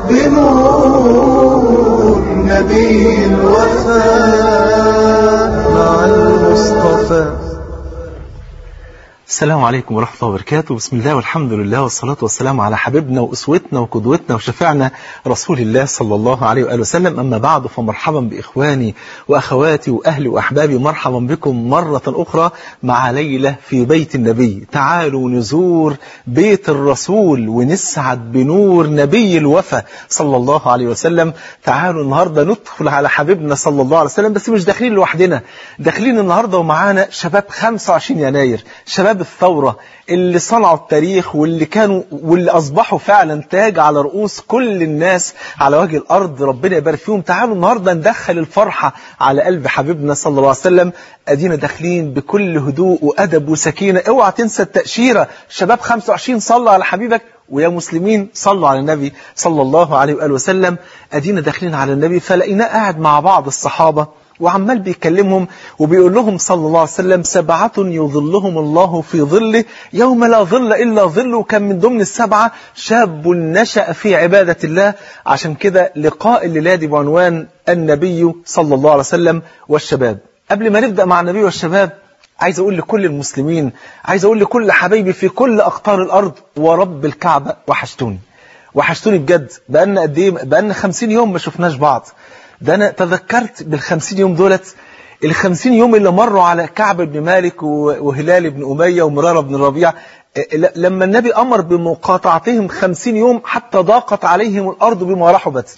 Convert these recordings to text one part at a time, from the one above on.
بنور نبي الوفاء مع المصطفى السلام عليكم ورحمة الله وبركاته بسم الله والحمد لله والصلاة والسلام على حبيبنا وأسوتنا وقدوتنا وشفيعنا رسول الله صلى الله عليه وآله وسلم أما بعد فمرحبا بإخواني وأخواتي وأهلي وأحبابي مرحبا بكم مرة أخرى مع ليلة في بيت النبي تعالوا نزور بيت الرسول ونسعد بنور نبي الوفا صلى الله عليه وسلم تعالوا النهاردة ندخل على حبيبنا صلى الله عليه وسلم بس مش داخلين لوحدنا داخلين النهاردة ومعانا شباب 25 يناير شباب الثورة اللي صنعوا التاريخ واللي كانوا واللي أصبحوا فعلا تاج على رؤوس كل الناس على وجه الأرض ربنا يبارك فيهم تعالوا النهاردة ندخل الفرحة على قلب حبيبنا صلى الله عليه وسلم أدينا داخلين بكل هدوء وأدب وسكينة اوعى تنسى التأشيرة شباب 25 صلى على حبيبك ويا مسلمين صلوا على النبي صلى الله عليه وآله وسلم أدينا داخلين على النبي فلقيناه قاعد مع بعض الصحابة وعمال بيكلمهم وبيقول لهم صلى الله عليه وسلم سبعة يظلهم الله في ظله يوم لا ظل إلا ظله وكان من ضمن السبعة شاب نشأ في عبادة الله عشان كده لقاء الليلة دي بعنوان النبي صلى الله عليه وسلم والشباب قبل ما نبدأ مع النبي والشباب عايز أقول لكل المسلمين عايز أقول لكل حبايبي في كل أقطار الأرض ورب الكعبة وحشتوني وحشتوني بجد بقالنا قد ايه بقالنا 50 يوم ما شفناش بعض ده أنا تذكرت بالخمسين يوم دولت الخمسين يوم اللي مروا على كعب بن مالك وهلال بن أمية ومرارة بن الربيع لما النبي أمر بمقاطعتهم خمسين يوم حتى ضاقت عليهم الأرض بما رحبت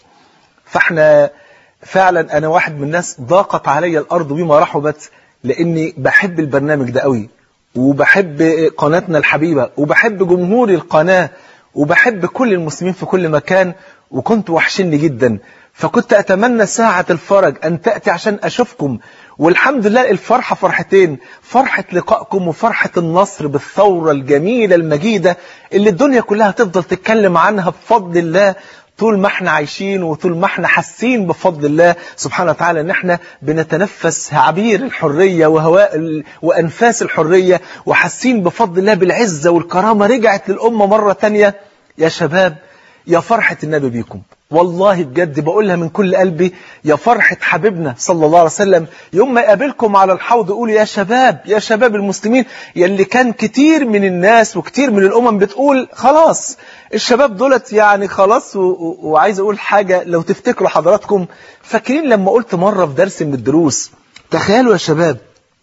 فاحنا فعلا أنا واحد من الناس ضاقت علي الأرض بما رحبت لأني بحب البرنامج ده قوي وبحب قناتنا الحبيبة وبحب جمهور القناة وبحب كل المسلمين في كل مكان وكنت وحشني جدا فكنت أتمنى ساعة الفرج أن تأتي عشان أشوفكم والحمد لله الفرحة فرحتين فرحة لقائكم وفرحة النصر بالثورة الجميلة المجيدة اللي الدنيا كلها تفضل تتكلم عنها بفضل الله طول ما احنا عايشين وطول ما احنا حاسين بفضل الله سبحانه وتعالى ان احنا بنتنفس عبير الحرية وهواء وأنفاس الحرية وحاسين بفضل الله بالعزة والكرامة رجعت للأمة مرة تانية يا شباب يا فرحة النبي بيكم والله بجد بقولها من كل قلبي يا فرحة حبيبنا صلى الله عليه وسلم يوم ما يقابلكم على الحوض يقول يا شباب يا شباب المسلمين يلي كان كتير من الناس وكتير من الأمم بتقول خلاص الشباب دولت يعني خلاص وعايز أقول حاجة لو تفتكروا حضراتكم فاكرين لما قلت مرة في درس من الدروس تخيلوا يا شباب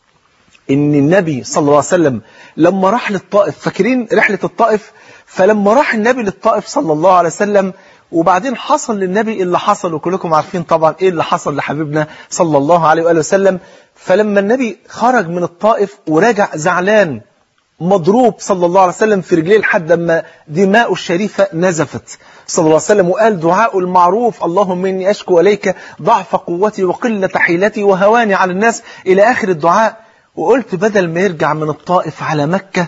ان النبي صلى الله عليه وسلم لما راح للطائف فاكرين رحلة الطائف فلما راح النبي للطائف صلى الله عليه وسلم وبعدين حصل للنبي اللي حصل وكلكم عارفين طبعا ايه اللي حصل لحبيبنا صلى الله عليه وآله وسلم فلما النبي خرج من الطائف وراجع زعلان مضروب صلى الله عليه وسلم في رجليه لحد ما دماءه الشريفة نزفت صلى الله عليه وسلم وقال دعاء المعروف اللهم إني أشكو إليك ضعف قوتي وقلة حيلتي وهواني على الناس إلى آخر الدعاء وقلت بدل ما يرجع من الطائف على مكة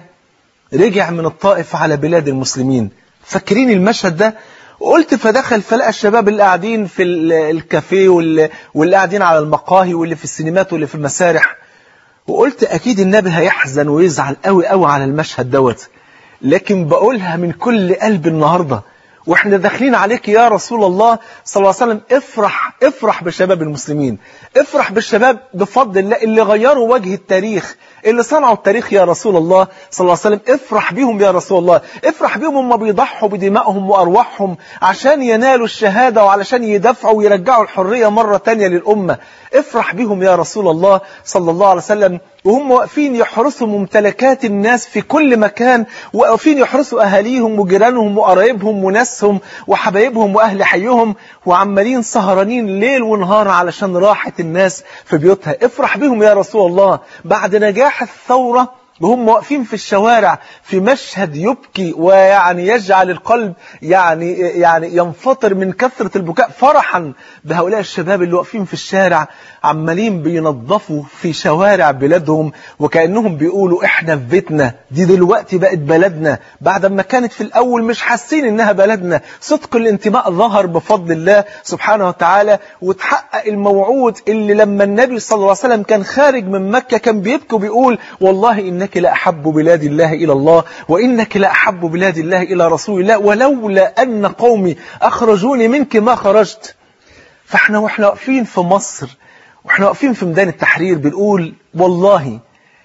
رجع من الطائف على بلاد المسلمين فاكرين المشهد ده وقلت فدخل فلقى الشباب اللي قاعدين في الكافيه واللي قاعدين على المقاهي واللي في السينمات واللي في المسارح وقلت أكيد النبي هيحزن ويزعل قوي قوي على المشهد دوت لكن بقولها من كل قلب النهاردة واحنا داخلين عليك يا رسول الله صلى الله عليه وسلم افرح افرح بشباب المسلمين افرح بالشباب بفضل الله اللي غيروا وجه التاريخ اللي صنعوا التاريخ يا رسول الله صلى الله عليه وسلم افرح بيهم يا رسول الله افرح بيهم هم بيضحوا بدمائهم وأرواحهم عشان ينالوا الشهادة وعلشان يدافعوا ويرجعوا الحرية مرة تانية للأمة افرح بيهم يا رسول الله صلى الله عليه وسلم وهم واقفين يحرسوا ممتلكات الناس في كل مكان واقفين يحرسوا أهاليهم وجيرانهم وقرايبهم وناسهم وحبايبهم وأهل حيهم وعمالين سهرانين ليل ونهار علشان راحة الناس في بيوتها افرح بيهم يا رسول الله بعد نجاح الثورة وهم واقفين في الشوارع في مشهد يبكي ويعني يجعل القلب يعني يعني ينفطر من كثرة البكاء فرحا بهؤلاء الشباب اللي واقفين في الشارع عمالين بينظفوا في شوارع بلادهم وكأنهم بيقولوا احنا في بيتنا دي دلوقتي بقت بلدنا بعد ما كانت في الأول مش حاسين انها بلدنا صدق الانتماء ظهر بفضل الله سبحانه وتعالى وتحقق الموعود اللي لما النبي صلى الله عليه وسلم كان خارج من مكة كان بيبكي وبيقول والله إن إنك لأحب بلاد الله إلى الله وإنك لأحب بلاد الله إلى رسول الله ولولا أن قومي أخرجوني منك ما خرجت فاحنا واحنا واقفين في مصر واحنا واقفين في ميدان التحرير بنقول والله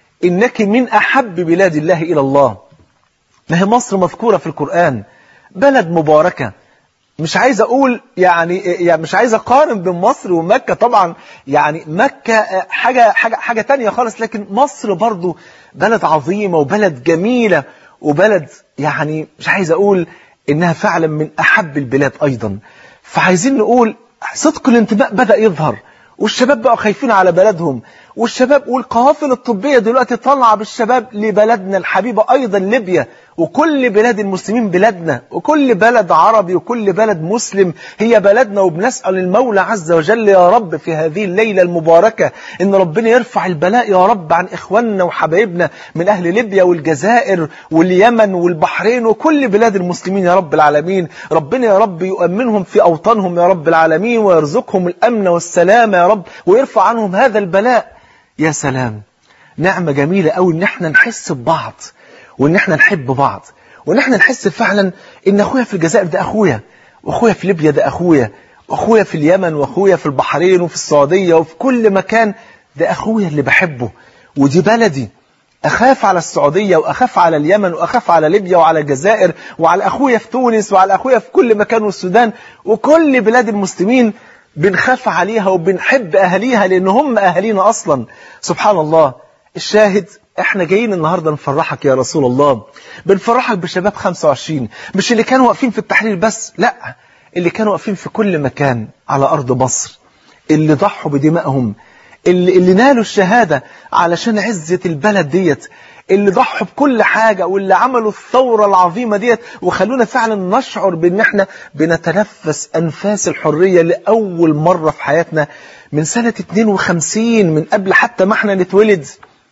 إنك من أحب بلاد الله إلى الله ما هي مصر مذكورة في القرآن بلد مباركة مش عايز أقول يعني, يعني مش عايز أقارن بين مصر ومكة طبعا يعني مكة حاجة, حاجة, حاجة تانية خالص لكن مصر برضو بلد عظيمة وبلد جميلة وبلد يعني مش عايز أقول إنها فعلا من أحب البلاد أيضا فعايزين نقول صدق الانتماء بدأ يظهر والشباب بقوا خايفين على بلدهم والشباب والقوافل الطبية دلوقتي طالعة بالشباب لبلدنا الحبيبة أيضا ليبيا وكل بلاد المسلمين بلادنا وكل بلد عربي وكل بلد مسلم هي بلدنا وبنسأل المولى عز وجل يا رب في هذه الليلة المباركة إن ربنا يرفع البلاء يا رب عن إخواننا وحبايبنا من أهل ليبيا والجزائر واليمن والبحرين وكل بلاد المسلمين يا رب العالمين ربنا يا رب يؤمنهم في أوطانهم يا رب العالمين ويرزقهم الأمن والسلامة يا رب ويرفع عنهم هذا البلاء يا سلام نعمة جميلة قوي ان احنا نحس ببعض وان احنا نحب بعض وان احنا نحس فعلا ان اخويا في الجزائر ده اخويا واخويا في ليبيا ده اخويا واخويا في اليمن واخويا في البحرين وفي السعودية وفي كل مكان ده اخويا اللي بحبه ودي بلدي أخاف على السعودية وأخاف على اليمن وأخاف على ليبيا وعلى الجزائر وعلى أخويا في تونس وعلى أخويا في كل مكان والسودان وكل بلاد المسلمين بنخاف عليها وبنحب أهليها لأن هم أهلينا أصلا سبحان الله الشاهد احنا جايين النهاردة نفرحك يا رسول الله بنفرحك بشباب 25 مش اللي كانوا واقفين في التحرير بس لا اللي كانوا واقفين في كل مكان على أرض مصر اللي ضحوا بدمائهم اللي, اللي نالوا الشهادة علشان عزة البلد ديت اللي ضحوا بكل حاجة واللي عملوا الثورة العظيمة ديت وخلونا فعلا نشعر بان احنا بنتنفس انفاس الحرية لأول مرة في حياتنا من سنة 52 من قبل حتى ما احنا نتولد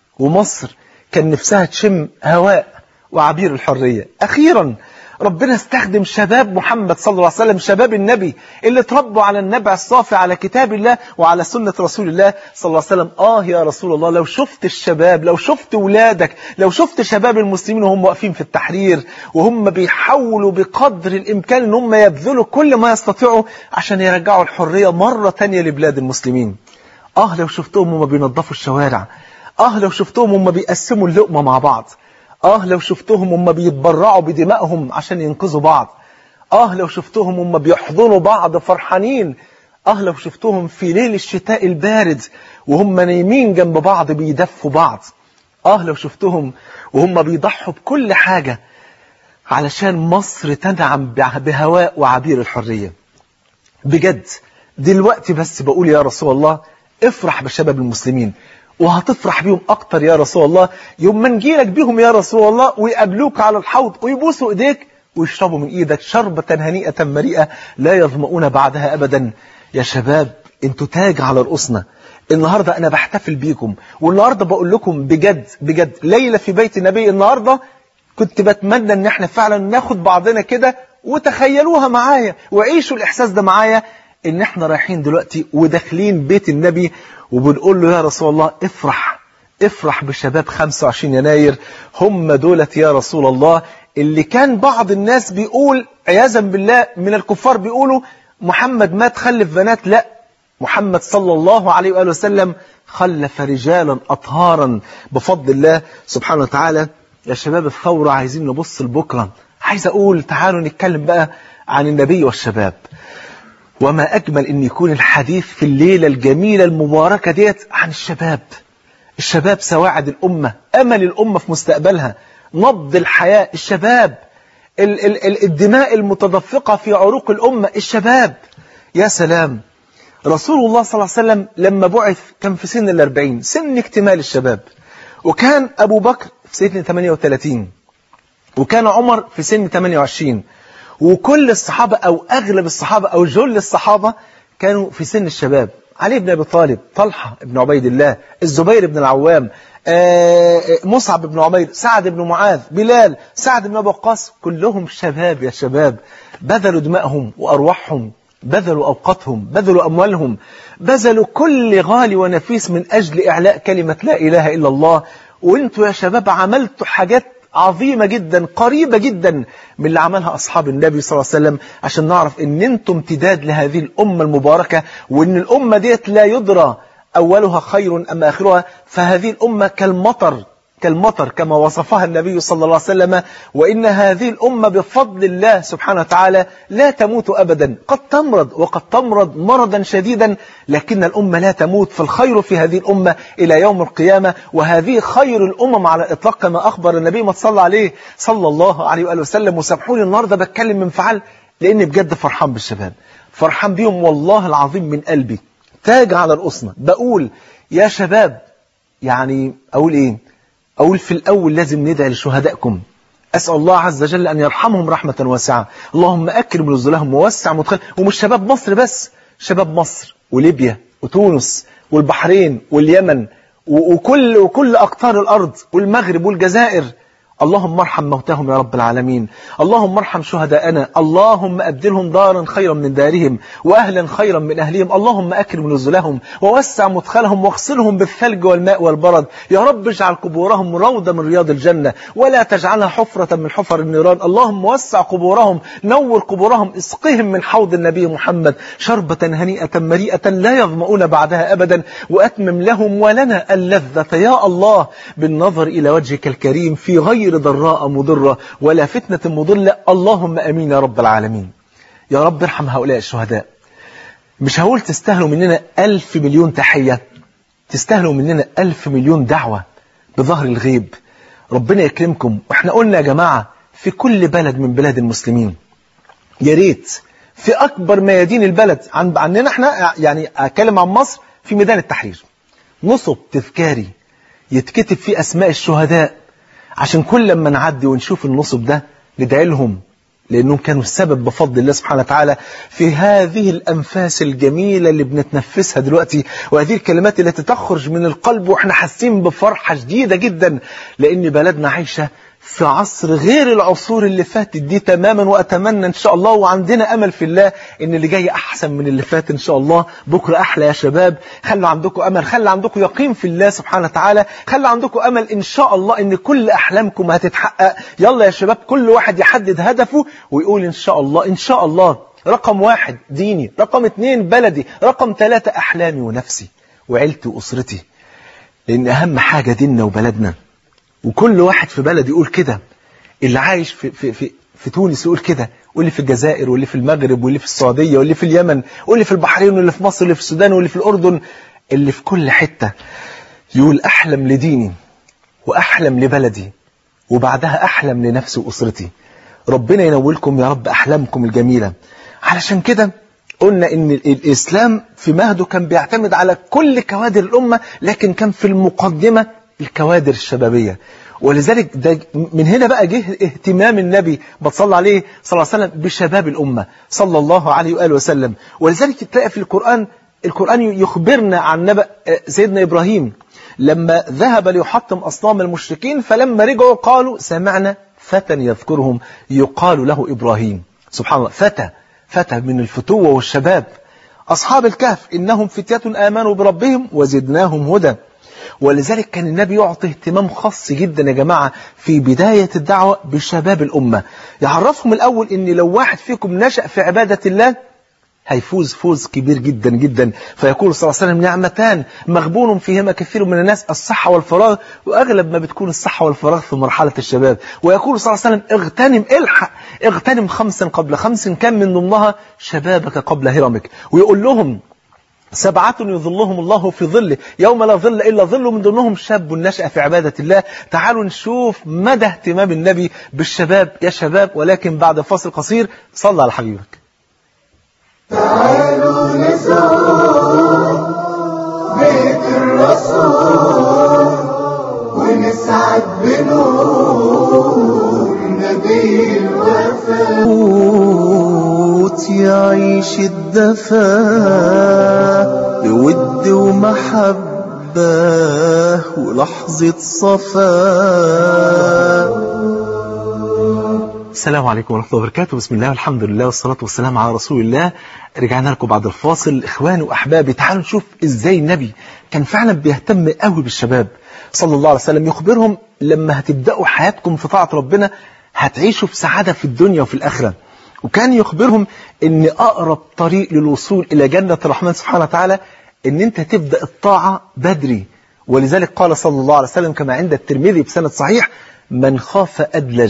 ومصر كان نفسها تشم هواء وعبير الحرية أخيرا ربنا استخدم شباب محمد صلى الله عليه وسلم شباب النبي اللي تربوا على النبع الصافي على كتاب الله وعلى سنة رسول الله صلى الله عليه وسلم آه يا رسول الله لو شفت الشباب لو شفت ولادك لو شفت شباب المسلمين وهم واقفين في التحرير وهم بيحاولوا بقدر الإمكان ان هم يبذلوا كل ما يستطيعوا عشان يرجعوا الحرية مرة تانية لبلاد المسلمين آه لو شفتهم هم بينظفوا الشوارع آه لو شفتهم هم بيقسموا اللقمة مع بعض آه لو شفتهم هم بيتبرعوا بدمائهم عشان ينقذوا بعض آه لو شفتهم هم بيحضنوا بعض فرحانين آه لو شفتهم في ليل الشتاء البارد وهم نايمين جنب بعض بيدفوا بعض آه لو شفتهم وهم بيضحوا بكل حاجة علشان مصر تنعم بهواء وعبير الحرية بجد دلوقتي بس بقول يا رسول الله افرح بشباب المسلمين وهتفرح بيهم أكتر يا رسول الله يوم ما نجيلك بيهم يا رسول الله ويقابلوك على الحوض ويبوسوا إيديك ويشربوا من إيدك شربة هنيئة مريئة لا يظمؤون بعدها أبدا يا شباب انتوا تاج على رؤوسنا النهاردة أنا بحتفل بيكم والنهاردة بقول لكم بجد بجد ليلة في بيت النبي النهاردة كنت بتمنى ان احنا فعلا ناخد بعضنا كده وتخيلوها معايا وعيشوا الإحساس ده معايا ان احنا رايحين دلوقتي وداخلين بيت النبي وبنقول له يا رسول الله افرح افرح بشباب 25 يناير هم دولت يا رسول الله اللي كان بعض الناس بيقول عياذا بالله من الكفار بيقولوا محمد مات خلف بنات لا محمد صلى الله عليه وآله وسلم خلف رجالا أطهارا بفضل الله سبحانه وتعالى يا شباب الثورة عايزين نبص لبكرة عايز أقول تعالوا نتكلم بقى عن النبي والشباب وما أجمل أن يكون الحديث في الليلة الجميلة المباركة ديت عن الشباب الشباب سواعد الأمة أمل الأمة في مستقبلها نبض الحياة الشباب ال ال ال الدماء المتدفقة في عروق الأمة الشباب يا سلام رسول الله صلى الله عليه وسلم لما بعث كان في سن الأربعين سن اكتمال الشباب وكان أبو بكر في سن 38 وكان عمر في سن 28 وكل الصحابة أو أغلب الصحابة أو جل الصحابة كانوا في سن الشباب علي بن أبي طالب طلحة بن عبيد الله الزبير بن العوام مصعب بن عمير سعد بن معاذ بلال سعد بن أبي وقاص كلهم شباب يا شباب بذلوا دماءهم وأرواحهم بذلوا أوقاتهم بذلوا أموالهم بذلوا كل غالي ونفيس من أجل إعلاء كلمة لا إله إلا الله وانتوا يا شباب عملتوا حاجات عظيمة جدا قريبة جدا من اللي عملها أصحاب النبي صلى الله عليه وسلم عشان نعرف ان انتم امتداد لهذه الأمة المباركة وان الأمة ديت لا يدرى أولها خير أم آخرها فهذه الأمة كالمطر كالمطر كما وصفها النبي صلى الله عليه وسلم وإن هذه الأمة بفضل الله سبحانه وتعالى لا تموت أبدا قد تمرض وقد تمرض مرضا شديدا لكن الأمة لا تموت فالخير في هذه الأمة إلى يوم القيامة وهذه خير الأمم على الإطلاق كما أخبر النبي ما صلى عليه صلى الله عليه وآله وسلم وسامحوني النهاردة بتكلم من فعل لأني بجد فرحان بالشباب فرحان بيهم والله العظيم من قلبي تاج على رؤوسنا بقول يا شباب يعني أقول إيه أقول في الأول لازم ندعي لشهدائكم أسأل الله عز وجل أن يرحمهم رحمة واسعة اللهم أكرم نزلهم ووسع مدخل ومش شباب مصر بس شباب مصر وليبيا وتونس والبحرين واليمن وكل وكل أقطار الأرض والمغرب والجزائر اللهم ارحم موتاهم يا رب العالمين اللهم ارحم شهداءنا اللهم أبدلهم دارا خيرا من دارهم وأهلا خيرا من أهلهم اللهم أكرم نزلهم ووسع مدخلهم واغسلهم بالثلج والماء والبرد يا رب اجعل قبورهم روضة من رياض الجنة ولا تجعلها حفرة من حفر النيران اللهم وسع قبورهم نور قبورهم اسقهم من حوض النبي محمد شربة هنيئة مريئة لا يظمؤون بعدها أبدا وأتمم لهم ولنا اللذة يا الله بالنظر إلى وجهك الكريم في غير غير ضراء مضرة ولا فتنة مضلة اللهم أمين يا رب العالمين يا رب ارحم هؤلاء الشهداء مش هقول تستاهلوا مننا ألف مليون تحية تستاهلوا مننا ألف مليون دعوة بظهر الغيب ربنا يكرمكم واحنا قلنا يا جماعة في كل بلد من بلاد المسلمين يا ريت في أكبر ميادين البلد عن عننا احنا يعني أتكلم عن مصر في ميدان التحرير نصب تذكاري يتكتب فيه أسماء الشهداء عشان كل لما نعدي ونشوف النصب ده ندعي لهم لأنهم كانوا السبب بفضل الله سبحانه وتعالى في هذه الأنفاس الجميلة اللي بنتنفسها دلوقتي وهذه الكلمات التي تخرج من القلب وإحنا حاسين بفرحة شديدة جدا لأن بلدنا عايشة في عصر غير العصور اللي فاتت دي تماما وأتمنى إن شاء الله وعندنا أمل في الله إن اللي جاي أحسن من اللي فات إن شاء الله بكرة أحلى يا شباب خلوا عندكم أمل خلوا عندكم يقين في الله سبحانه وتعالى خلوا عندكم أمل إن شاء الله إن كل أحلامكم هتتحقق يلا يا شباب كل واحد يحدد هدفه ويقول إن شاء الله إن شاء الله رقم واحد ديني رقم اتنين بلدي رقم ثلاثة أحلامي ونفسي وعيلتي وأسرتي لأن أهم حاجة ديننا وبلدنا وكل واحد في بلد يقول كده اللي عايش في, في, في, في تونس يقول كده واللي في الجزائر واللي في المغرب واللي في السعودية واللي في اليمن واللي في البحرين واللي في مصر واللي في السودان واللي في الأردن اللي في كل حتة يقول أحلم لديني وأحلم لبلدي وبعدها أحلم لنفسي وأسرتي ربنا ينولكم يا رب أحلامكم الجميلة علشان كده قلنا ان الإسلام في مهده كان بيعتمد على كل كوادر الأمة لكن كان في المقدمة الكوادر الشبابية ولذلك ده من هنا بقى جه اهتمام النبي بتصلى عليه صلى الله عليه وسلم بشباب الأمة صلى الله عليه وآله وسلم ولذلك تلاقي في القرآن القرآن يخبرنا عن نبأ سيدنا إبراهيم لما ذهب ليحطم أصنام المشركين فلما رجعوا قالوا سمعنا فتى يذكرهم يقال له إبراهيم سبحان الله فتى فتى من الفتوة والشباب أصحاب الكهف إنهم فتية آمنوا بربهم وزدناهم هدى ولذلك كان النبي يعطي اهتمام خاص جدا يا جماعة في بداية الدعوة بشباب الأمة يعرفهم الأول إن لو واحد فيكم نشأ في عبادة الله هيفوز فوز كبير جدا جدا فيقول صلى الله عليه وسلم نعمتان مغبون فيهما كثير من الناس الصحة والفراغ وأغلب ما بتكون الصحة والفراغ في مرحلة الشباب ويقول صلى الله عليه وسلم اغتنم الحق اغتنم خمسا قبل خمس كان من ضمنها شبابك قبل هرمك ويقول لهم سبعة يظلهم الله في ظله يوم لا ظل إلا ظله من ضمنهم شاب نشأ في عبادة الله تعالوا نشوف مدى اهتمام النبي بالشباب يا شباب ولكن بعد فاصل قصير صلى على حبيبك تعالوا نزور بيت الرسول ونسعد بنور نبي الوفاء موت يعيش الدفا بود ومحبة ولحظة صفا السلام عليكم ورحمة الله وبركاته بسم الله والحمد لله والصلاة والسلام على رسول الله رجعنا لكم بعد الفاصل إخواني وأحبابي تعالوا نشوف إزاي النبي كان فعلا بيهتم قوي بالشباب صلى الله عليه وسلم يخبرهم لما هتبدأوا حياتكم في طاعة ربنا هتعيشوا في سعادة في الدنيا وفي الآخرة وكان يخبرهم ان أقرب طريق للوصول إلى جنة الرحمن سبحانه وتعالى ان انت تبدأ الطاعة بدري ولذلك قال صلى الله عليه وسلم كما عند الترمذي بسند صحيح من خاف أدلج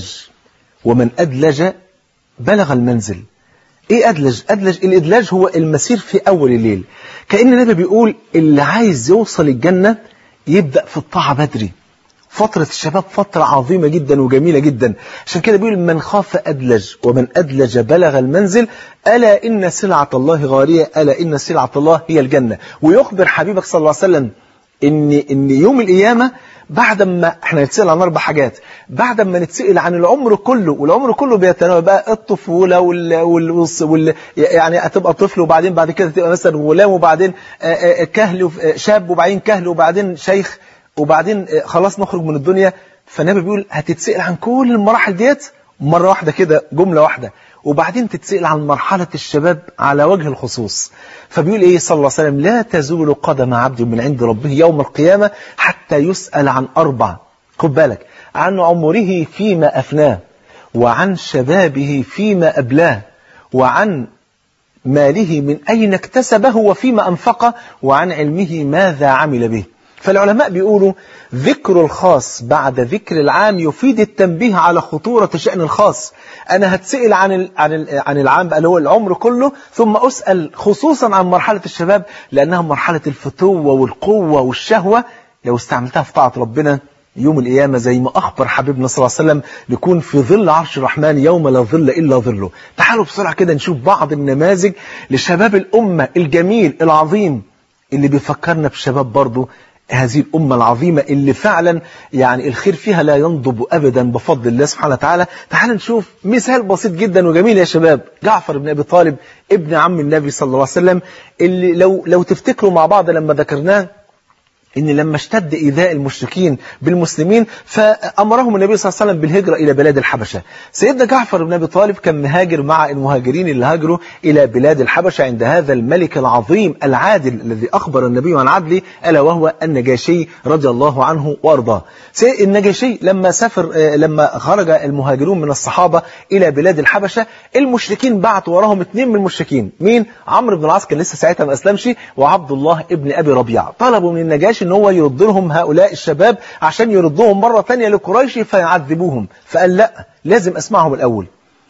ومن أدلج بلغ المنزل ايه أدلج؟ أدلج الإدلاج هو المسير في أول الليل كأن النبي بيقول اللي عايز يوصل الجنة يبدأ في الطاعة بدري فترة الشباب فترة عظيمة جدا وجميلة جدا عشان كده بيقول من خاف أدلج ومن أدلج بلغ المنزل ألا إن سلعة الله غالية ألا إن سلعة الله هي الجنة ويخبر حبيبك صلى الله عليه وسلم إن, إن يوم القيامة بعد ما احنا نتسأل عن أربع حاجات بعد ما نتسأل عن العمر كله والعمر كله بيتناول بقى الطفولة وال, وال, وال يعني هتبقى طفل وبعدين بعد كده تبقى مثلا غلام وبعدين كهل شاب وبعدين كهل وبعدين شيخ وبعدين خلاص نخرج من الدنيا فالنبي بيقول هتتسأل عن كل المراحل ديت مرة واحدة كده جملة واحدة وبعدين تتسأل عن مرحلة الشباب على وجه الخصوص فبيقول إيه صلى الله عليه وسلم لا تزول قدم عبد من عند ربه يوم القيامة حتى يسأل عن أربع خد بالك عن عمره فيما أفناه وعن شبابه فيما أبلاه وعن ماله من أين اكتسبه وفيما أنفقه وعن علمه ماذا عمل به فالعلماء بيقولوا ذكر الخاص بعد ذكر العام يفيد التنبيه على خطورة شأن الخاص أنا هتسئل عن ال عن ال عن العام بقى اللي هو العمر كله ثم أسأل خصوصا عن مرحلة الشباب لأنها مرحلة الفتوة والقوة والشهوة لو استعملتها في طاعة ربنا يوم القيامة زي ما أخبر حبيبنا صلى الله عليه وسلم نكون في ظل عرش الرحمن يوم لا ظل إلا ظله تعالوا بسرعة كده نشوف بعض النماذج لشباب الأمة الجميل العظيم اللي بيفكرنا بشباب برضه هذه الأمة العظيمة اللي فعلا يعني الخير فيها لا ينضب أبدا بفضل الله سبحانه وتعالى تعال نشوف مثال بسيط جدا وجميل يا شباب جعفر بن أبي طالب ابن عم النبي صلى الله عليه وسلم اللي لو, لو تفتكروا مع بعض لما ذكرناه ان لما اشتد ايذاء المشركين بالمسلمين فامرهم النبي صلى الله عليه وسلم بالهجره الى بلاد الحبشه. سيدنا جعفر بن ابي طالب كان مهاجر مع المهاجرين اللي هاجروا الى بلاد الحبشه عند هذا الملك العظيم العادل الذي اخبر النبي عن عدله الا وهو النجاشي رضي الله عنه وارضاه. النجاشي لما سافر لما خرج المهاجرون من الصحابه الى بلاد الحبشه المشركين بعتوا وراهم اثنين من المشركين، مين؟ عمرو بن العاص كان لسه ساعتها ما اسلمش وعبد الله ابن ابي ربيعه، طلبوا من النجاشي ان هو يرد لهم هؤلاء الشباب عشان يردهم مرة تانية لقريش فيعذبوهم فقال لا لازم اسمعهم الأول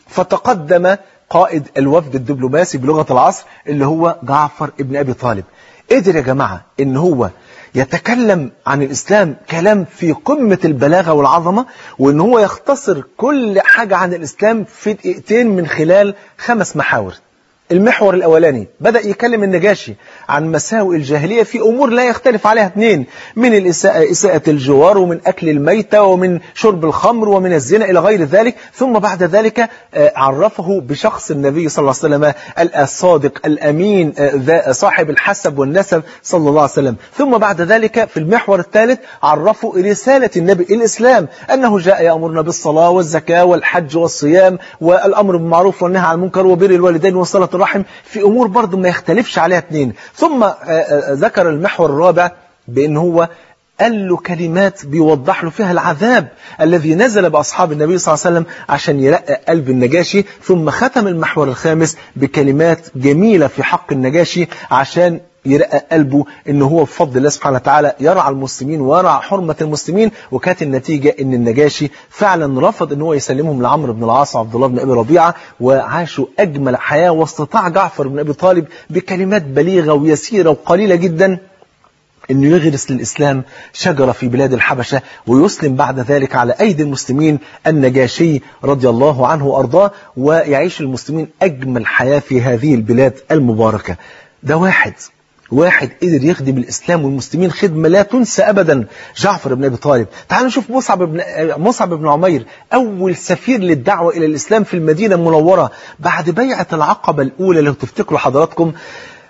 فتقدم قائد الوفد الدبلوماسي بلغة العصر اللي هو جعفر ابن أبي طالب قدر يا جماعة ان هو يتكلم عن الإسلام كلام في قمة البلاغة والعظمة وان هو يختصر كل حاجة عن الإسلام في دقيقتين من خلال خمس محاور المحور الأولاني بدأ يكلم النجاشي عن مساوئ الجاهلية في أمور لا يختلف عليها اثنين من الإساءة إساءة الجوار ومن أكل الميتة ومن شرب الخمر ومن الزنا إلى غير ذلك ثم بعد ذلك عرفه بشخص النبي صلى الله عليه وسلم الصادق الأمين صاحب الحسب والنسب صلى الله عليه وسلم ثم بعد ذلك في المحور الثالث عرفه رسالة النبي الإسلام أنه جاء يأمرنا بالصلاة والزكاة والحج والصيام والأمر بالمعروف والنهي عن المنكر وبر الوالدين وصلة الرحم في أمور برضه ما يختلفش عليها اثنين ثم ذكر المحور الرابع بأن هو قال له كلمات بيوضح له فيها العذاب الذي نزل بأصحاب النبي صلى الله عليه وسلم عشان يرقق قلب النجاشي ثم ختم المحور الخامس بكلمات جميلة في حق النجاشي عشان يرقق قلبه ان هو بفضل الله سبحانه وتعالى يرعى المسلمين ويرعى حرمة المسلمين وكانت النتيجة ان النجاشي فعلا رفض ان هو يسلمهم لعمرو بن العاص وعبد الله بن ابي ربيعة وعاشوا اجمل حياة واستطاع جعفر بن ابي طالب بكلمات بليغة ويسيرة وقليلة جدا انه يغرس للإسلام شجرة في بلاد الحبشة ويسلم بعد ذلك على أيدي المسلمين النجاشي رضي الله عنه وأرضاه ويعيش المسلمين أجمل حياة في هذه البلاد المباركة ده واحد واحد قدر يخدم الإسلام والمسلمين خدمة لا تنسى أبدا جعفر بن أبي طالب تعالوا نشوف مصعب بن, مصعب بن عمير أول سفير للدعوة إلى الإسلام في المدينة المنورة بعد بيعة العقبة الأولى لو تفتكروا حضراتكم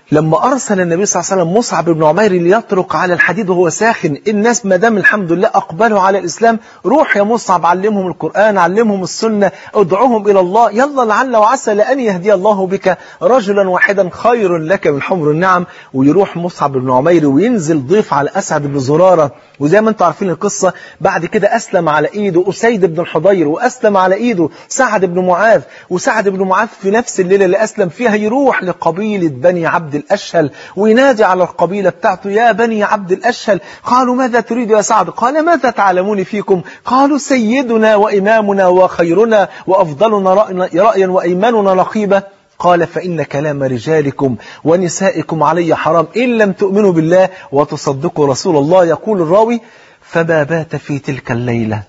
لما أرسل النبي صلى الله عليه وسلم مصعب بن عمير ليطرق على الحديد وهو ساخن الناس ما دام الحمد لله أقبلوا على الإسلام روح يا مصعب علمهم القرآن علمهم السنة ادعوهم إلى الله يلا لعل وعسى لأن يهدي الله بك رجلا واحدا خير لك من حمر النعم ويروح مصعب بن عمير وينزل ضيف على أسعد بن زرارة وزي ما انتم عارفين القصة بعد كده أسلم على إيده أسيد بن الحضير وأسلم على إيده سعد بن معاذ وسعد بن معاذ في نفس الليلة اللي أسلم فيها يروح لقبيلة بني عبد الأشهل وينادي على القبيلة بتاعته يا بني عبد الأشهل قالوا ماذا تريد يا سعد قال ماذا تعلمون فيكم قالوا سيدنا وإمامنا وخيرنا وأفضلنا رأيا وأيماننا نقيبة قال فإن كلام رجالكم ونسائكم علي حرام إن لم تؤمنوا بالله وتصدقوا رسول الله يقول الراوي فما بات في تلك الليلة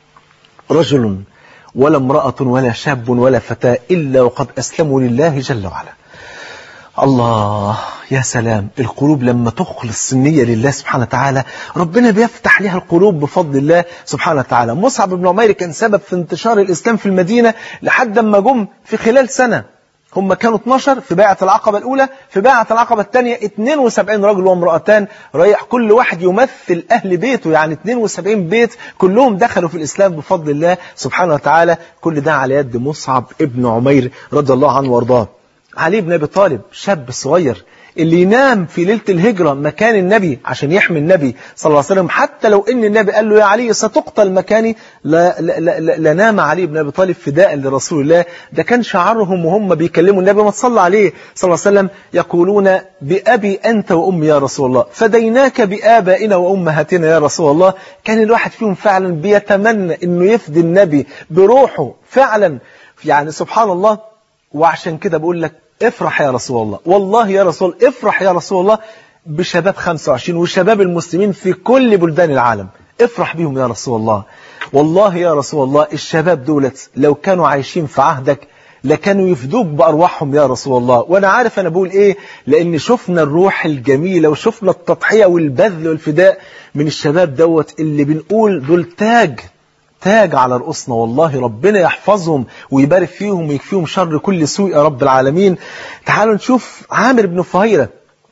رجل ولا امرأة ولا شاب ولا فتاة إلا وقد أسلموا لله جل وعلا الله يا سلام القلوب لما تخلص النية لله سبحانه وتعالى ربنا بيفتح لها القلوب بفضل الله سبحانه وتعالى مصعب بن عمير كان سبب في انتشار الإسلام في المدينة لحد ما جم في خلال سنة هم كانوا 12 في بيعة العقبة الأولى في بيعة العقبة الثانية 72 رجل وامرأتان رايح كل واحد يمثل أهل بيته يعني 72 بيت كلهم دخلوا في الإسلام بفضل الله سبحانه وتعالى كل ده على يد مصعب ابن عمير رضي الله عنه وارضاه علي بن أبي طالب شاب صغير اللي ينام في ليلة الهجرة مكان النبي عشان يحمي النبي صلى الله عليه وسلم حتى لو ان النبي قال له يا علي ستقتل مكاني لا لا لا لنام علي بن ابي طالب فداء لرسول الله ده كان شعارهم وهم بيكلموا النبي ما تصلى عليه صلى الله عليه وسلم يقولون بأبي أنت وأمي يا رسول الله فديناك بآبائنا وأمهاتنا يا رسول الله كان الواحد فيهم فعلا بيتمنى انه يفدي النبي بروحه فعلا يعني سبحان الله وعشان كده بقول لك افرح يا رسول الله والله يا رسول افرح يا رسول الله بشباب 25 وشباب المسلمين في كل بلدان العالم افرح بهم يا رسول الله والله يا رسول الله الشباب دولت لو كانوا عايشين في عهدك لكانوا يفدوك بأرواحهم يا رسول الله وأنا عارف أنا بقول إيه لأن شفنا الروح الجميلة وشفنا التضحية والبذل والفداء من الشباب دوت اللي بنقول دول تاج تاج على رؤوسنا والله ربنا يحفظهم ويبارك فيهم ويكفيهم شر كل سوء يا رب العالمين تعالوا نشوف عامر بن فهيرة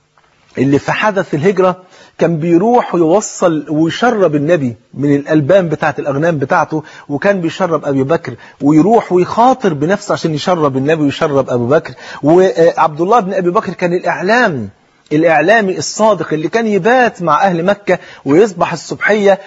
اللي في حدث الهجرة كان بيروح ويوصل ويشرب النبي من الألبان بتاعت الأغنام بتاعته وكان بيشرب أبي بكر ويروح ويخاطر بنفسه عشان يشرب النبي ويشرب أبو بكر وعبد الله بن أبي بكر كان الإعلام الإعلامي الصادق اللي كان يبات مع أهل مكة ويصبح الصبحية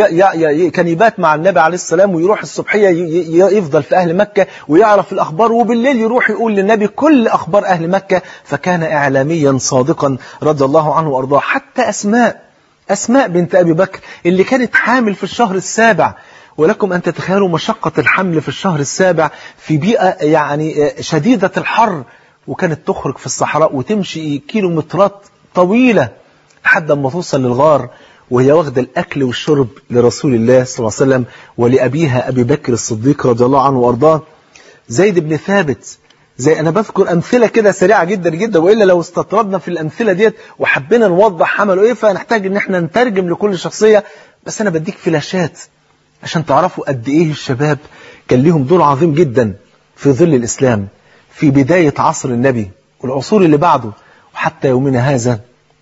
وكان يبات مع النبي عليه السلام ويروح الصبحية يفضل في أهل مكة ويعرف الأخبار وبالليل يروح يقول للنبي كل أخبار أهل مكة فكان إعلاميا صادقا رضي الله عنه وأرضاه حتى أسماء أسماء بنت أبي بكر اللي كانت حامل في الشهر السابع ولكم أن تتخيلوا مشقة الحمل في الشهر السابع في بيئة يعني شديدة الحر وكانت تخرج في الصحراء وتمشي كيلومترات طويلة لحد ما توصل للغار وهي واخدة الأكل والشرب لرسول الله صلى الله عليه وسلم ولأبيها أبي بكر الصديق رضي الله عنه وأرضاه زيد بن ثابت زي أنا بذكر أمثلة كده سريعة جدا جدا وإلا لو استطردنا في الأمثلة ديت وحبينا نوضح عملوا إيه فنحتاج إن احنا نترجم لكل شخصية بس أنا بديك فلاشات عشان تعرفوا قد إيه الشباب كان ليهم دور عظيم جدا في ظل الإسلام في بداية عصر النبي والعصور اللي بعده وحتى يومنا هذا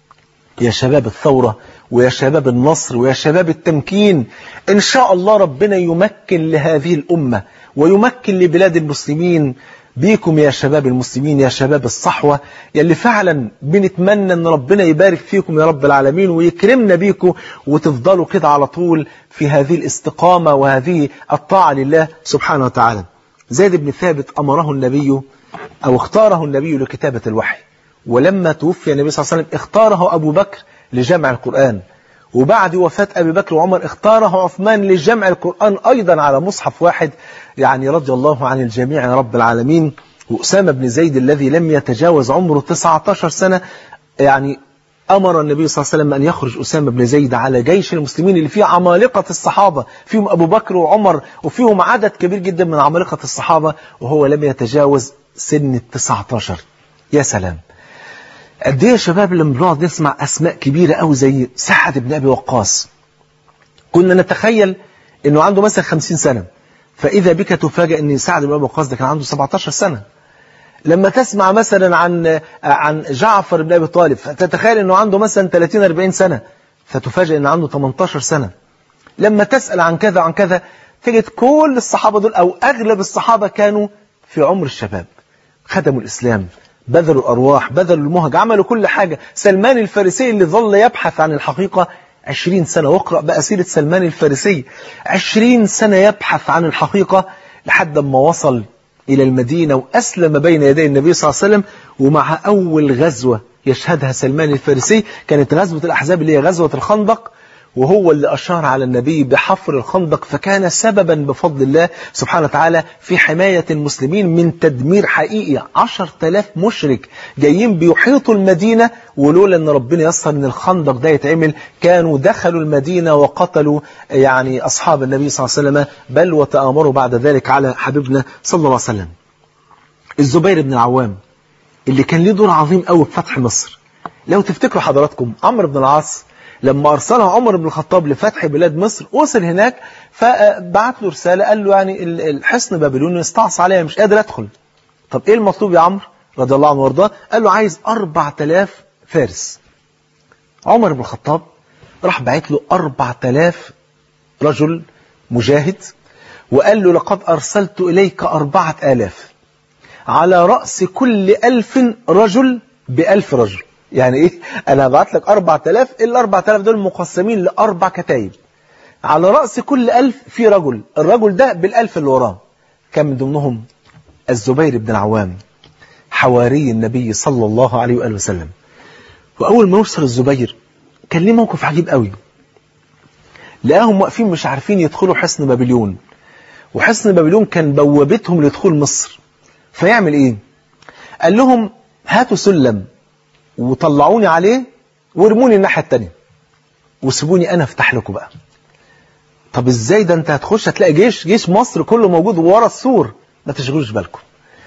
يا شباب الثورة ويا شباب النصر ويا شباب التمكين إن شاء الله ربنا يمكن لهذه الأمة ويمكن لبلاد المسلمين بيكم يا شباب المسلمين يا شباب الصحوة يلي فعلا بنتمنى ان ربنا يبارك فيكم يا رب العالمين ويكرمنا بيكم وتفضلوا كده على طول في هذه الاستقامة وهذه الطاعة لله سبحانه وتعالى زيد بن ثابت أمره النبي أو اختاره النبي لكتابة الوحي ولما توفي النبي صلى الله عليه وسلم اختاره أبو بكر لجمع القرآن وبعد وفاة أبي بكر وعمر اختاره عثمان لجمع القرآن أيضا على مصحف واحد يعني رضي الله عن الجميع يا رب العالمين وأسامة بن زيد الذي لم يتجاوز عمره 19 سنة يعني أمر النبي صلى الله عليه وسلم أن يخرج أسامة بن زيد على جيش المسلمين اللي فيه عمالقة الصحابة فيهم أبو بكر وعمر وفيهم عدد كبير جدا من عمالقة الصحابة وهو لم يتجاوز سن ال 19 يا سلام قد ايه يا شباب لما بنقعد نسمع أسماء كبيرة قوي زي سعد بن أبي وقاص كنا نتخيل أنه عنده مثلا 50 سنة فإذا بك تفاجأ أن سعد بن أبي وقاص ده كان عنده 17 سنة لما تسمع مثلا عن عن جعفر بن ابي طالب فتتخيل انه عنده مثلا 30 40 سنه فتفاجئ ان عنده 18 سنه لما تسال عن كذا عن كذا تجد كل الصحابه دول او اغلب الصحابه كانوا في عمر الشباب خدموا الاسلام بذلوا الارواح بذلوا المهج عملوا كل حاجه سلمان الفارسي اللي ظل يبحث عن الحقيقه عشرين سنة واقرأ بقى سيرة سلمان الفارسي عشرين سنة يبحث عن الحقيقة لحد ما وصل إلى المدينة وأسلم بين يدي النبي صلى الله عليه وسلم ومع أول غزوة يشهدها سلمان الفارسي كانت غزوة الأحزاب اللي هي غزوة الخندق وهو اللي أشار على النبي بحفر الخندق فكان سببا بفضل الله سبحانه وتعالى في حماية المسلمين من تدمير حقيقي عشر تلاف مشرك جايين بيحيطوا المدينة ولولا أن ربنا يسر أن الخندق ده يتعمل كانوا دخلوا المدينة وقتلوا يعني أصحاب النبي صلى الله عليه وسلم بل وتآمروا بعد ذلك على حبيبنا صلى الله عليه وسلم الزبير بن العوام اللي كان له دور عظيم قوي في فتح مصر لو تفتكروا حضراتكم عمرو بن العاص لما أرسله عمر بن الخطاب لفتح بلاد مصر وصل هناك فبعت له رسالة قال له يعني الحصن بابلون استعصى عليا مش قادر أدخل طب إيه المطلوب يا عمرو رضي الله عنه وارضاه قال له عايز 4000 فارس عمر بن الخطاب راح بعت له 4000 رجل مجاهد وقال له لقد أرسلت إليك أربعة آلاف على رأس كل ألف رجل بألف رجل يعني ايه انا هبعت لك 4000 ال 4000 دول مقسمين لاربع كتايب على راس كل ألف في رجل الرجل ده بالالف اللي وراه كان من ضمنهم الزبير بن العوام حواري النبي صلى الله عليه واله وسلم واول ما وصل الزبير كان ليه موقف عجيب قوي لقاهم واقفين مش عارفين يدخلوا حصن بابليون وحصن بابليون كان بوابتهم لدخول مصر فيعمل ايه قال لهم هاتوا سلم وطلعوني عليه وارموني الناحية التانية وسيبوني أنا افتح لكم بقى طب ازاي ده انت هتخش هتلاقي جيش جيش مصر كله موجود ورا السور ما تشغلوش بالكم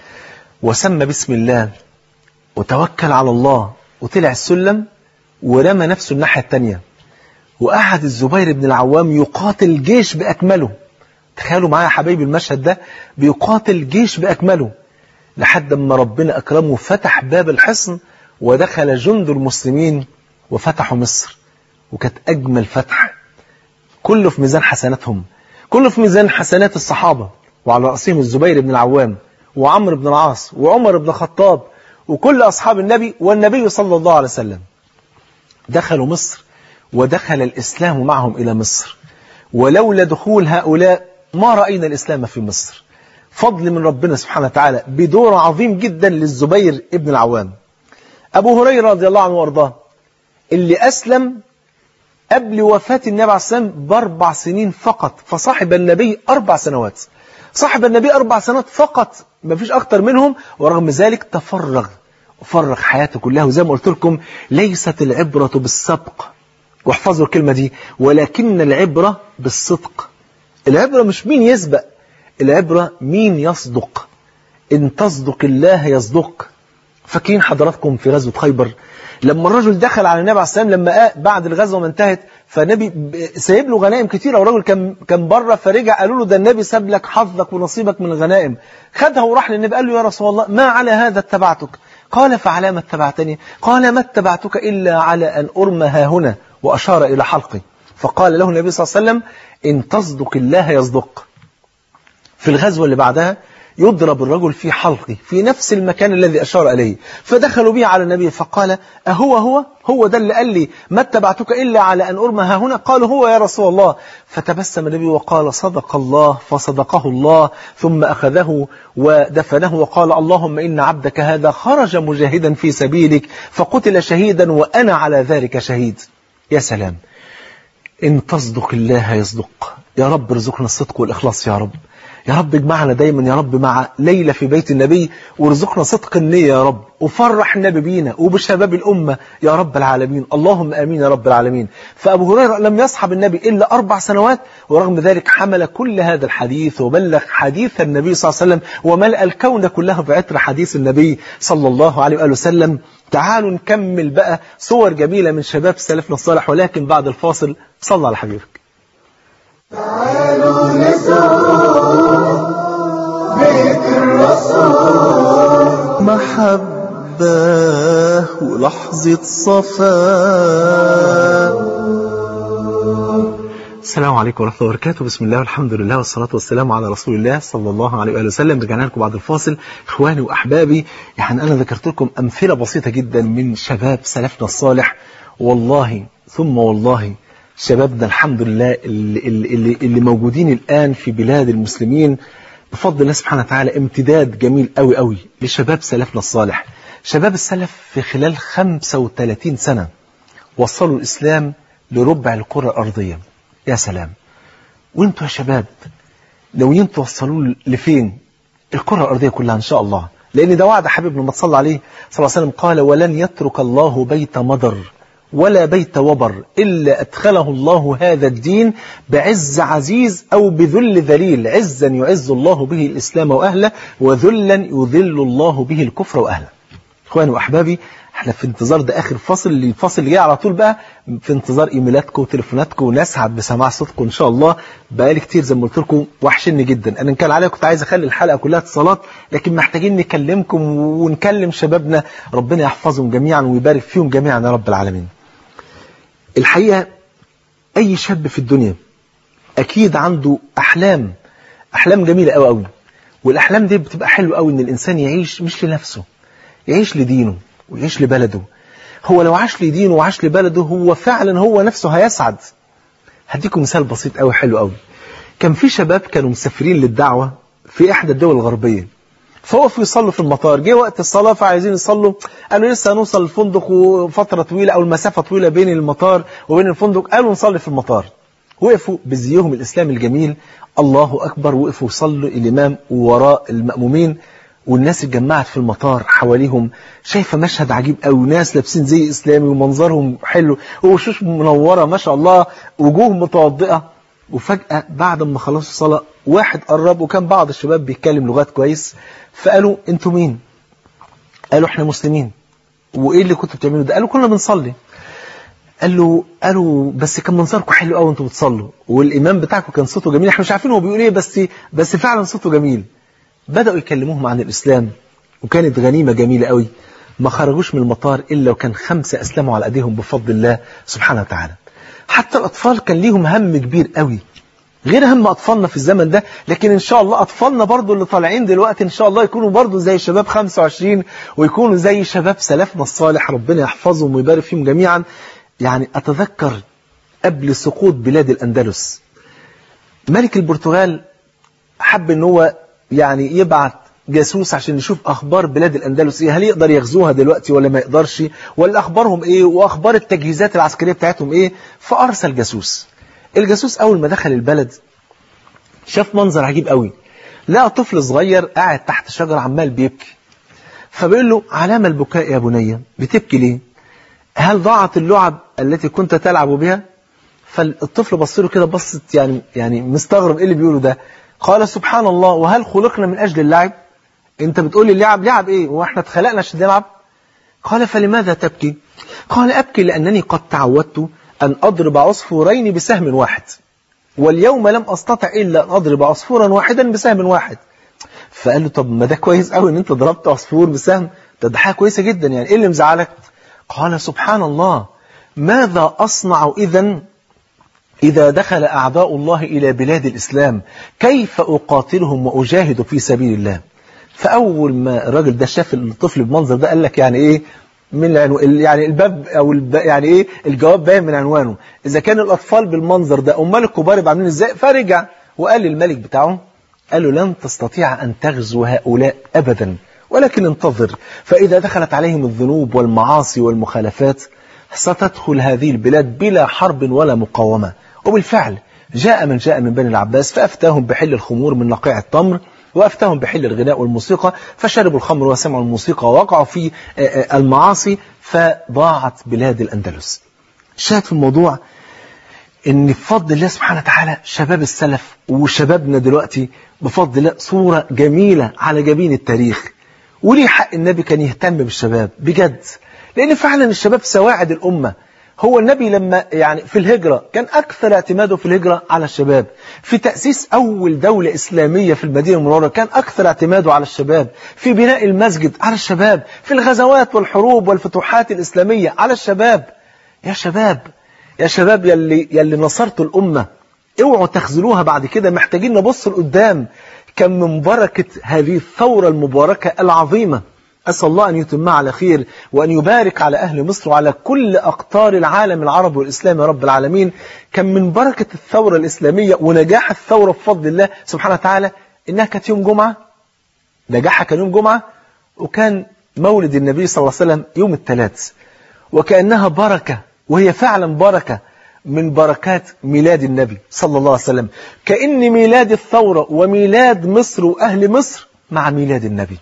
وسمى بسم الله وتوكل على الله وطلع السلم ورمى نفسه الناحية التانية وقعد الزبير بن العوام يقاتل جيش بأكمله تخيلوا معايا يا حبايبي المشهد ده بيقاتل جيش بأكمله لحد ما ربنا أكرمه فتح باب الحصن ودخل جند المسلمين وفتحوا مصر وكانت أجمل فتح كله في ميزان حسناتهم كله في ميزان حسنات الصحابة وعلى رأسهم الزبير بن العوام وعمرو بن العاص وعمر بن الخطاب وكل أصحاب النبي والنبي صلى الله عليه وسلم دخلوا مصر ودخل الإسلام معهم إلى مصر ولولا دخول هؤلاء ما رأينا الإسلام في مصر فضل من ربنا سبحانه وتعالى بدور عظيم جدا للزبير ابن العوام أبو هريرة رضي الله عنه وارضاه اللي أسلم قبل وفاة النبي عليه السلام بأربع سنين فقط فصاحب النبي أربع سنوات صاحب النبي أربع سنوات فقط ما فيش أكتر منهم ورغم ذلك تفرغ وفرغ حياته كلها وزي ما قلت لكم ليست العبرة بالسبق واحفظوا الكلمة دي ولكن العبرة بالصدق العبرة مش مين يسبق العبرة مين يصدق إن تصدق الله يصدق فاكرين حضراتكم في غزوة خيبر لما الرجل دخل على النبي عليه السلام لما بعد الغزوة ما انتهت فالنبي سايب له غنائم كتيرة والراجل كان كان بره فرجع قالوا له ده النبي ساب لك حظك ونصيبك من الغنائم خدها وراح للنبي قال له يا رسول الله ما على هذا اتبعتك قال فعلى ما اتبعتني قال ما اتبعتك إلا على أن أرمى ها هنا وأشار إلى حلقي فقال له النبي صلى الله عليه وسلم إن تصدق الله يصدق في الغزوة اللي بعدها يضرب الرجل في حلقه في نفس المكان الذي أشار إليه فدخلوا به على النبي فقال أهو هو هو ده اللي قال لي ما اتبعتك إلا على أن أرمى ها هنا قالوا هو يا رسول الله فتبسم النبي وقال صدق الله فصدقه الله ثم أخذه ودفنه وقال اللهم إن عبدك هذا خرج مجاهدا في سبيلك فقتل شهيدا وأنا على ذلك شهيد يا سلام إن تصدق الله يصدق يا رب ارزقنا الصدق والإخلاص يا رب يا رب اجمعنا دايما يا رب مع ليلة في بيت النبي وارزقنا صدق النية يا رب وفرح النبي بينا وبشباب الأمة يا رب العالمين اللهم آمين يا رب العالمين فأبو هريرة لم يصحب النبي إلا أربع سنوات ورغم ذلك حمل كل هذا الحديث وبلغ حديث النبي صلى الله عليه وسلم وملأ الكون كله بعطر حديث النبي صلى الله عليه وآله وسلم تعالوا نكمل بقى صور جميلة من شباب سلفنا الصالح ولكن بعد الفاصل صلى على حبيبك تعالوا نزور بيت الرسول محبة ولحظة صفاء السلام عليكم ورحمة الله وبركاته بسم الله والحمد لله والصلاة والسلام على رسول الله صلى الله عليه وآله وسلم رجعنا لكم بعد الفاصل إخواني وأحبابي يعني أنا ذكرت لكم أمثلة بسيطة جدا من شباب سلفنا الصالح والله ثم والله شبابنا الحمد لله اللي, اللي, اللي موجودين الآن في بلاد المسلمين بفضل الله سبحانه وتعالى امتداد جميل قوي قوي لشباب سلفنا الصالح شباب السلف في خلال 35 سنة وصلوا الإسلام لربع الكرة الأرضية يا سلام وانتوا يا شباب ناويين توصلوا لفين الكرة الأرضية كلها إن شاء الله لأن ده وعد حبيبنا ما تصلى عليه صلى الله عليه وسلم قال ولن يترك الله بيت مضر ولا بيت وبر إلا أدخله الله هذا الدين بعز عزيز أو بذل ذليل عزا يعز الله به الإسلام وأهله وذلا يذل الله به الكفر وأهله إخواني وأحبابي احنا في انتظار ده اخر فاصل الفاصل اللي جاي على طول بقى في انتظار ايميلاتكم وتليفوناتكم ونسعد بسماع صوتكم ان شاء الله بقالي كتير زي ما قلت لكم وحشني جدا انا ان كان عليا كنت عايز اخلي الحلقه كلها اتصالات لكن محتاجين نكلمكم ونكلم شبابنا ربنا يحفظهم جميعا ويبارك فيهم جميعا يا رب العالمين الحقيقه اي شاب في الدنيا اكيد عنده احلام احلام جميله قوي قوي والاحلام دي بتبقى حلوه قوي ان الانسان يعيش مش لنفسه يعيش لدينه ويعيش لبلده هو لو عاش لدينه وعاش لبلده هو فعلا هو نفسه هيسعد هديكم مثال بسيط قوي حلو قوي كان في شباب كانوا مسافرين للدعوة في إحدى الدول الغربية فوقفوا يصلوا في المطار جه وقت الصلاة فعايزين يصلوا قالوا لسه هنوصل الفندق وفترة طويلة أو المسافة طويلة بين المطار وبين الفندق قالوا نصلي في المطار وقفوا بزيهم الإسلام الجميل الله أكبر وقفوا يصلوا الإمام وراء المأمومين والناس اتجمعت في المطار حواليهم شايفة مشهد عجيب قوي ناس لابسين زي إسلامي ومنظرهم حلو ووشوش منورة ما شاء الله وجوه متوضئة وفجأة بعد ما خلصوا الصلاة واحد قرب وكان بعض الشباب بيتكلم لغات كويس فقالوا انتوا مين قالوا احنا مسلمين وايه اللي كنتوا بتعملوا ده قالوا كنا بنصلي قال له قالوا بس كان منظركم حلو قوي انتوا بتصلوا والامام بتاعكم كان صوته جميل احنا مش عارفين هو بيقول ايه بس بس فعلا صوته جميل بدأوا يكلموهم عن الإسلام وكانت غنيمة جميلة قوي ما خرجوش من المطار إلا وكان خمسة أسلموا على أيديهم بفضل الله سبحانه وتعالى حتى الأطفال كان ليهم هم كبير قوي غير هم أطفالنا في الزمن ده لكن إن شاء الله أطفالنا برضو اللي طالعين دلوقتي إن شاء الله يكونوا برضو زي شباب 25 ويكونوا زي شباب سلفنا الصالح ربنا يحفظهم ويبارك فيهم جميعا يعني أتذكر قبل سقوط بلاد الأندلس ملك البرتغال حب ان هو يعني يبعت جاسوس عشان يشوف اخبار بلاد الاندلس ايه هل يقدر يغزوها دلوقتي ولا ما يقدرش ولا اخبارهم ايه واخبار التجهيزات العسكريه بتاعتهم ايه فارسل جاسوس الجاسوس اول ما دخل البلد شاف منظر عجيب قوي لقى طفل صغير قاعد تحت شجره عمال بيبكي فبيقول له علام البكاء يا بني بتبكي ليه هل ضاعت اللعب التي كنت تلعب بها فالطفل بص له كده بصت يعني يعني مستغرب ايه اللي بيقوله ده قال سبحان الله وهل خلقنا من أجل اللعب انت بتقول لي اللعب لعب ايه واحنا اتخلقنا عشان نلعب قال فلماذا تبكي قال أبكي لأنني قد تعودت أن أضرب عصفورين بسهم واحد واليوم لم أستطع إلا أن أضرب عصفورا واحدا بسهم واحد فقال له طب ما ده كويس قوي ان انت ضربت عصفور بسهم ده ده حاجه كويسه جدا يعني ايه اللي مزعلك قال سبحان الله ماذا أصنع إذا إذا دخل أعداء الله إلى بلاد الإسلام كيف أقاتلهم وأجاهد في سبيل الله فأول ما الراجل ده شاف الطفل بمنظر ده قال لك يعني إيه من العنو... يعني الباب أو الب... يعني إيه الجواب باين من عنوانه إذا كان الأطفال بالمنظر ده أمال الكبار يبقى عاملين إزاي فرجع وقال للملك بتاعه قال له لن تستطيع أن تغزو هؤلاء أبدا ولكن انتظر فإذا دخلت عليهم الذنوب والمعاصي والمخالفات ستدخل هذه البلاد بلا حرب ولا مقاومة وبالفعل جاء من جاء من بني العباس فأفتاهم بحل الخمور من نقيع التمر وأفتاهم بحل الغناء والموسيقى فشربوا الخمر وسمعوا الموسيقى ووقعوا في المعاصي فضاعت بلاد الأندلس شاهد في الموضوع ان بفضل الله سبحانه وتعالى شباب السلف وشبابنا دلوقتي بفضل الله صورة جميلة على جبين التاريخ وليه حق النبي كان يهتم بالشباب بجد لأن فعلا الشباب سواعد الأمة هو النبي لما يعني في الهجرة كان أكثر اعتماده في الهجرة على الشباب في تأسيس أول دولة إسلامية في المدينة المنورة كان أكثر اعتماده على الشباب في بناء المسجد على الشباب في الغزوات والحروب والفتوحات الإسلامية على الشباب يا شباب يا شباب يلي, يلي نصرتوا الأمة اوعوا تخذلوها بعد كده محتاجين نبص لقدام كم من بركة هذه الثورة المباركة العظيمة أسأل الله أن يتمها على خير وأن يبارك على أهل مصر وعلى كل أقطار العالم العربي والإسلامي يا رب العالمين كم من بركة الثورة الإسلامية ونجاح الثورة بفضل الله سبحانه وتعالى إنها كانت يوم جمعة نجاحها كان يوم جمعة وكان مولد النبي صلى الله عليه وسلم يوم الثلاث وكأنها بركة وهي فعلا بركة من بركات ميلاد النبي صلى الله عليه وسلم كأن ميلاد الثورة وميلاد مصر وأهل مصر مع ميلاد النبي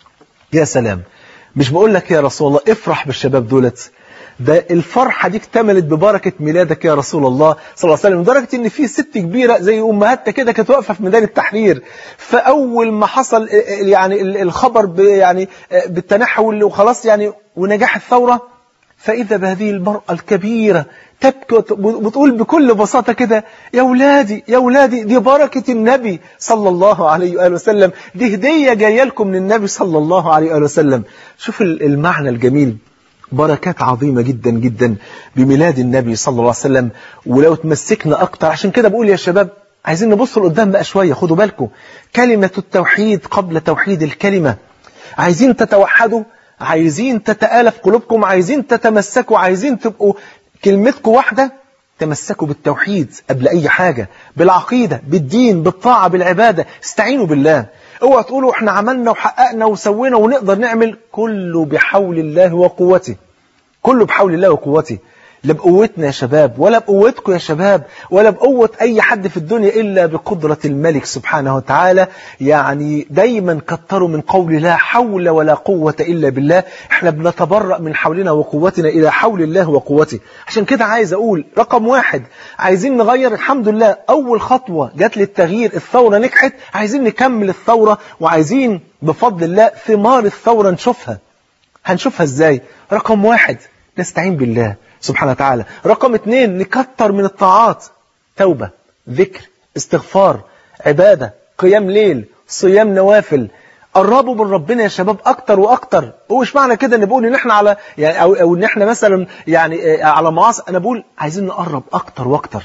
يا سلام مش بقول لك يا رسول الله افرح بالشباب دولت ده الفرحة دي اكتملت ببركة ميلادك يا رسول الله صلى الله عليه وسلم لدرجة ان في ست كبيرة زي امهاتنا كده كانت واقفة في ميدان التحرير فاول ما حصل يعني الخبر يعني بالتنحل وخلاص يعني ونجاح الثورة فاذا بهذه المرأة الكبيرة تبكي بتقول بكل بساطة كده يا ولادي يا ولادي دي بركة النبي صلى الله عليه وآله وسلم دي هدية جاية لكم من النبي صلى الله عليه وآله وسلم شوف المعنى الجميل بركات عظيمة جدا جدا بميلاد النبي صلى الله عليه وسلم ولو تمسكنا أكتر عشان كده بقول يا شباب عايزين نبص لقدام بقى شوية خدوا بالكم كلمة التوحيد قبل توحيد الكلمة عايزين تتوحدوا عايزين تتآلف قلوبكم عايزين تتمسكوا عايزين تبقوا كلمتكم واحدة تمسكوا بالتوحيد قبل أي حاجة بالعقيدة بالدين بالطاعة بالعبادة استعينوا بالله اوعى تقولوا احنا عملنا وحققنا وسوينا ونقدر نعمل كله بحول الله وقوته كله بحول الله وقوته لا بقوتنا يا شباب ولا بقوتكم يا شباب ولا بقوة أي حد في الدنيا إلا بقدرة الملك سبحانه وتعالى يعني دايما كتروا من قول لا حول ولا قوة إلا بالله احنا بنتبرأ من حولنا وقوتنا إلى حول الله وقوته عشان كده عايز أقول رقم واحد عايزين نغير الحمد لله أول خطوة جات للتغيير الثورة نجحت عايزين نكمل الثورة وعايزين بفضل الله ثمار الثورة نشوفها هنشوفها ازاي رقم واحد نستعين بالله سبحانه وتعالى رقم اثنين نكتر من الطاعات توبة ذكر استغفار عبادة قيام ليل صيام نوافل قربوا من ربنا يا شباب اكتر واكتر هو مش معنى كده ان بقول ان احنا على يعني او, أو ان احنا مثلا يعني على معاصي انا بقول عايزين نقرب اكتر واكتر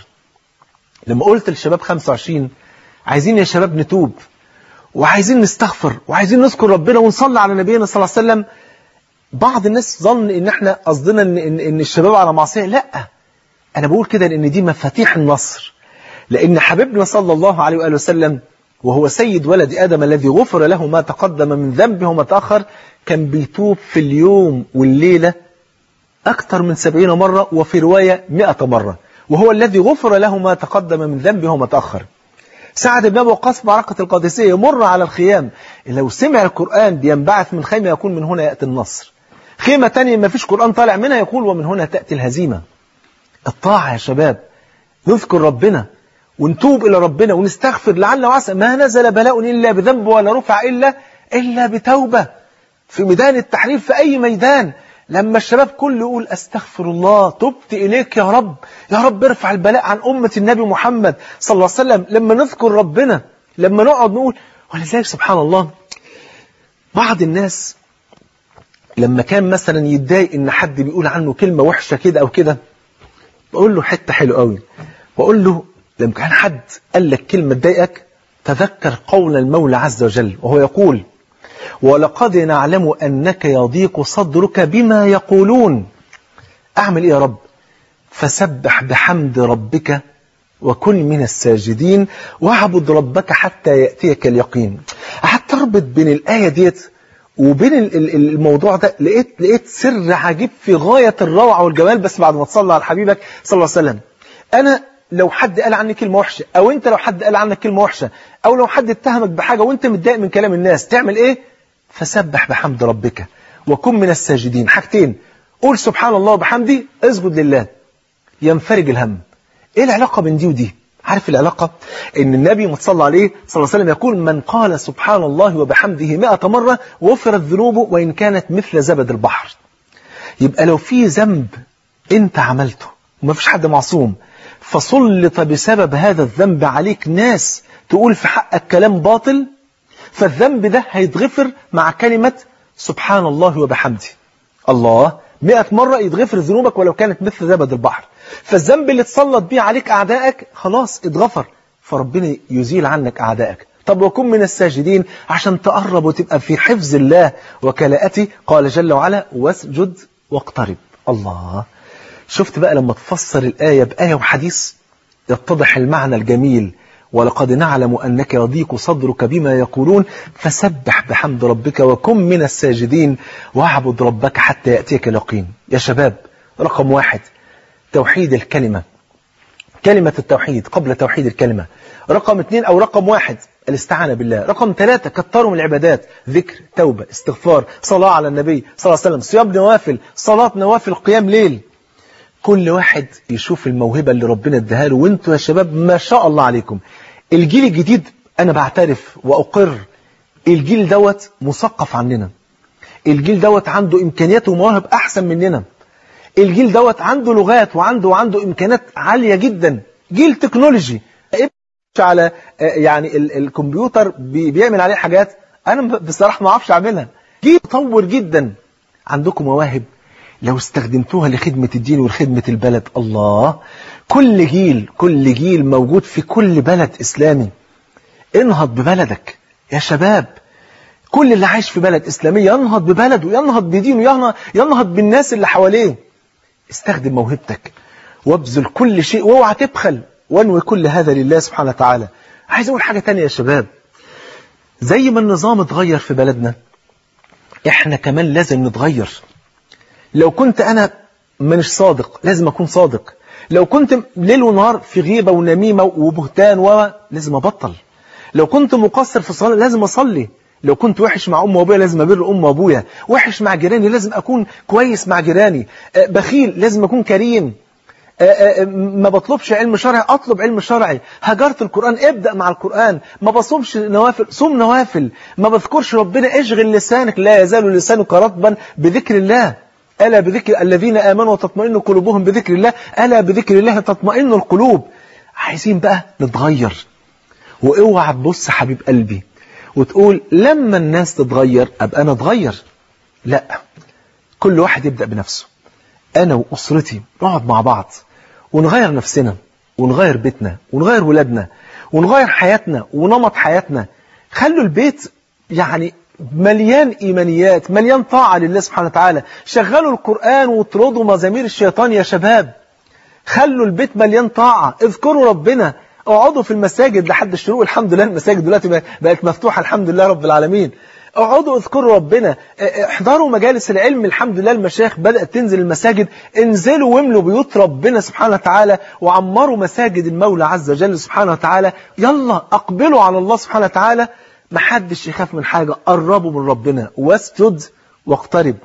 لما قلت للشباب 25 عايزين يا شباب نتوب وعايزين نستغفر وعايزين نذكر ربنا ونصلي على نبينا صلى الله عليه وسلم بعض الناس ظن ان احنا قصدنا ان, إن, إن الشباب على معصية لا انا بقول كده لان دي مفاتيح النصر لان حبيبنا صلى الله عليه وآله وسلم وهو سيد ولد آدم الذي غفر له ما تقدم من ذنبه وما تأخر كان بيتوب في اليوم والليلة أكثر من سبعين مرة وفي رواية مئة مرة وهو الذي غفر له ما تقدم من ذنبه وما تأخر سعد بن أبي وقاص معركة القادسية يمر على الخيام لو سمع القرآن بينبعث من خيمة يقول من هنا يأتي النصر خيمة تانية ما فيش قرآن طالع منها يقول ومن هنا تأتي الهزيمة الطاعة يا شباب نذكر ربنا ونتوب إلى ربنا ونستغفر لعل وعسى ما نزل بلاء إلا بذنب ولا رفع إلا إلا بتوبة في ميدان التحرير في أي ميدان لما الشباب كله يقول أستغفر الله تبت إليك يا رب يا رب ارفع البلاء عن أمة النبي محمد صلى الله عليه وسلم لما نذكر ربنا لما نقعد نقول ولذلك سبحان الله بعض الناس لما كان مثلا يتضايق ان حد بيقول عنه كلمة وحشة كده او كده بقول له حتة حلوة قوي بقول له لما كان حد قال لك كلمة تضايقك تذكر قول المولى عز وجل وهو يقول ولقد نعلم أنك يضيق صدرك بما يقولون أعمل إيه يا رب فسبح بحمد ربك وكن من الساجدين واعبد ربك حتى يأتيك اليقين حتى اربط بين الآية ديت وبين الموضوع ده لقيت لقيت سر عجيب في غاية الروعة والجمال بس بعد ما تصلى على حبيبك صلى الله عليه وسلم أنا لو حد قال عني كلمة وحشة أو أنت لو حد قال عنك كلمة وحشة أو لو حد اتهمك بحاجة وأنت متضايق من كلام الناس تعمل إيه؟ فسبح بحمد ربك وكن من الساجدين حاجتين قول سبحان الله وبحمدي اسجد لله ينفرج الهم إيه العلاقة بين دي ودي؟ عارف العلاقة ان النبي متصلى عليه صلى الله عليه وسلم يقول من قال سبحان الله وبحمده مئة مرة غفرت ذنوبه وإن كانت مثل زبد البحر يبقى لو في ذنب انت عملته ومفيش حد معصوم فسلط بسبب هذا الذنب عليك ناس تقول في حقك كلام باطل فالذنب ده هيتغفر مع كلمة سبحان الله وبحمده الله مئة مرة يتغفر ذنوبك ولو كانت مثل زبد البحر فالذنب اللي تسلط بيه عليك أعدائك خلاص اتغفر فربنا يزيل عنك أعدائك طب وكن من الساجدين عشان تقرب وتبقى في حفظ الله وكلاءته قال جل وعلا واسجد واقترب الله شفت بقى لما تفسر الآية بآية وحديث يتضح المعنى الجميل ولقد نعلم أنك يضيق صدرك بما يقولون فسبح بحمد ربك وكن من الساجدين واعبد ربك حتى يأتيك اليقين يا شباب رقم واحد توحيد الكلمة كلمة التوحيد قبل توحيد الكلمة رقم اثنين أو رقم واحد الاستعانة بالله رقم ثلاثة كتروا من العبادات ذكر توبة استغفار صلاة على النبي صلى الله عليه وسلم صيام نوافل صلاة نوافل قيام ليل كل واحد يشوف الموهبة اللي ربنا اداها له وانتوا يا شباب ما شاء الله عليكم الجيل الجديد انا بعترف واقر الجيل دوت مثقف عننا الجيل دوت عنده امكانيات ومواهب احسن مننا الجيل دوت عنده لغات وعنده وعنده امكانيات عالية جدا جيل تكنولوجي على يعني ال الكمبيوتر بي بيعمل عليه حاجات انا بصراحة ما اعرفش اعملها جيل متطور جدا عندكم مواهب لو استخدمتوها لخدمة الدين ولخدمة البلد الله كل جيل كل جيل موجود في كل بلد إسلامي انهض ببلدك يا شباب كل اللي عايش في بلد إسلامية ينهض ببلده ينهض بدينه ينهض بالناس اللي حواليه استخدم موهبتك وابذل كل شيء واوعى تبخل وانوي كل هذا لله سبحانه وتعالى عايز اقول حاجة تانية يا شباب زي ما النظام اتغير في بلدنا احنا كمان لازم نتغير لو كنت أنا مش صادق لازم أكون صادق لو كنت ليل ونهار في غيبة ونميمة وبهتان و لازم أبطل لو كنت مقصر في الصلاة لازم أصلي لو كنت وحش مع أم وأبويا لازم أبر أم وأبويا وحش مع جيراني لازم أكون كويس مع جيراني بخيل لازم أكون كريم ما بطلبش علم شرعي أطلب علم شرعي هجرت القرآن ابدأ مع القرآن ما بصومش نوافل صوم نوافل ما بذكرش ربنا اشغل لسانك لا يزال لسانك رطبا بذكر الله ألا بذكر الذين آمنوا وتطمئن قلوبهم بذكر الله ألا بذكر الله تطمئن القلوب عايزين بقى نتغير واوعى تبص حبيب قلبي وتقول لما الناس تتغير أبقى أنا أتغير لا كل واحد يبدأ بنفسه أنا وأسرتي نقعد مع بعض ونغير نفسنا ونغير بيتنا ونغير ولادنا ونغير حياتنا ونمط حياتنا خلوا البيت يعني مليان إيمانيات مليان طاعة لله سبحانه وتعالى شغلوا القرآن واطردوا مزامير الشيطان يا شباب خلوا البيت مليان طاعة اذكروا ربنا اقعدوا في المساجد لحد الشروق الحمد لله المساجد دلوقتي بقت مفتوحة الحمد لله رب العالمين اقعدوا اذكروا ربنا احضروا مجالس العلم الحمد لله المشايخ بدأت تنزل المساجد انزلوا واملوا بيوت ربنا سبحانه وتعالى وعمروا مساجد المولى عز وجل سبحانه وتعالى يلا اقبلوا على الله سبحانه وتعالى ما حدش يخاف من حاجة قربوا من ربنا واسجد واقترب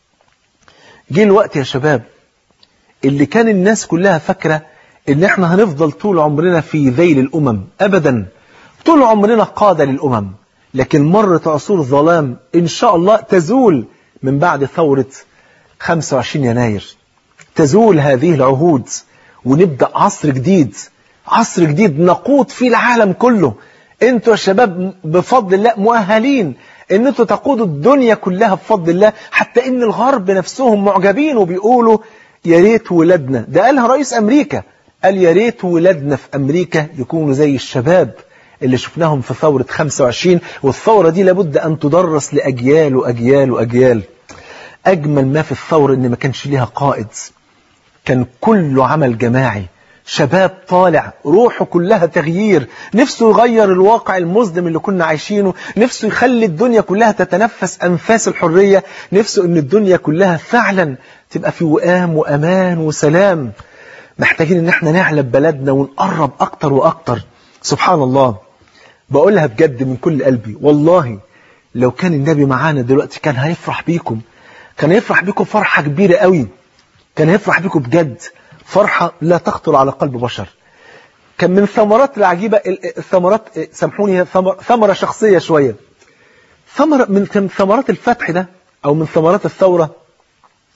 جه الوقت يا شباب اللي كان الناس كلها فاكرة ان احنا هنفضل طول عمرنا في ذيل الامم ابدا طول عمرنا قادة للامم لكن مرت عصور ظلام ان شاء الله تزول من بعد ثورة 25 يناير تزول هذه العهود ونبدأ عصر جديد عصر جديد نقود فيه العالم كله انتوا يا شباب بفضل الله مؤهلين ان انتوا تقودوا الدنيا كلها بفضل الله حتى ان الغرب نفسهم معجبين وبيقولوا يا ريت ولادنا ده قالها رئيس امريكا قال يا ريت ولادنا في امريكا يكونوا زي الشباب اللي شفناهم في ثورة 25 والثورة دي لابد ان تدرس لاجيال واجيال واجيال اجمل ما في الثورة ان ما كانش ليها قائد كان كله عمل جماعي شباب طالع روحه كلها تغيير نفسه يغير الواقع المظلم اللي كنا عايشينه نفسه يخلي الدنيا كلها تتنفس أنفاس الحرية نفسه ان الدنيا كلها فعلا تبقى في وئام وأمان وسلام محتاجين ان احنا نعلم بلدنا ونقرب أكتر وأكتر سبحان الله بقولها بجد من كل قلبي والله لو كان النبي معانا دلوقتي كان هيفرح بيكم كان هيفرح بيكم فرحة كبيرة قوي كان هيفرح بيكم بجد فرحة لا تخطر على قلب بشر كان من الثمرات العجيبة الثمرات سامحوني ثمرة شخصية شوية ثمرة من ثمرات الفتح ده أو من ثمرات الثورة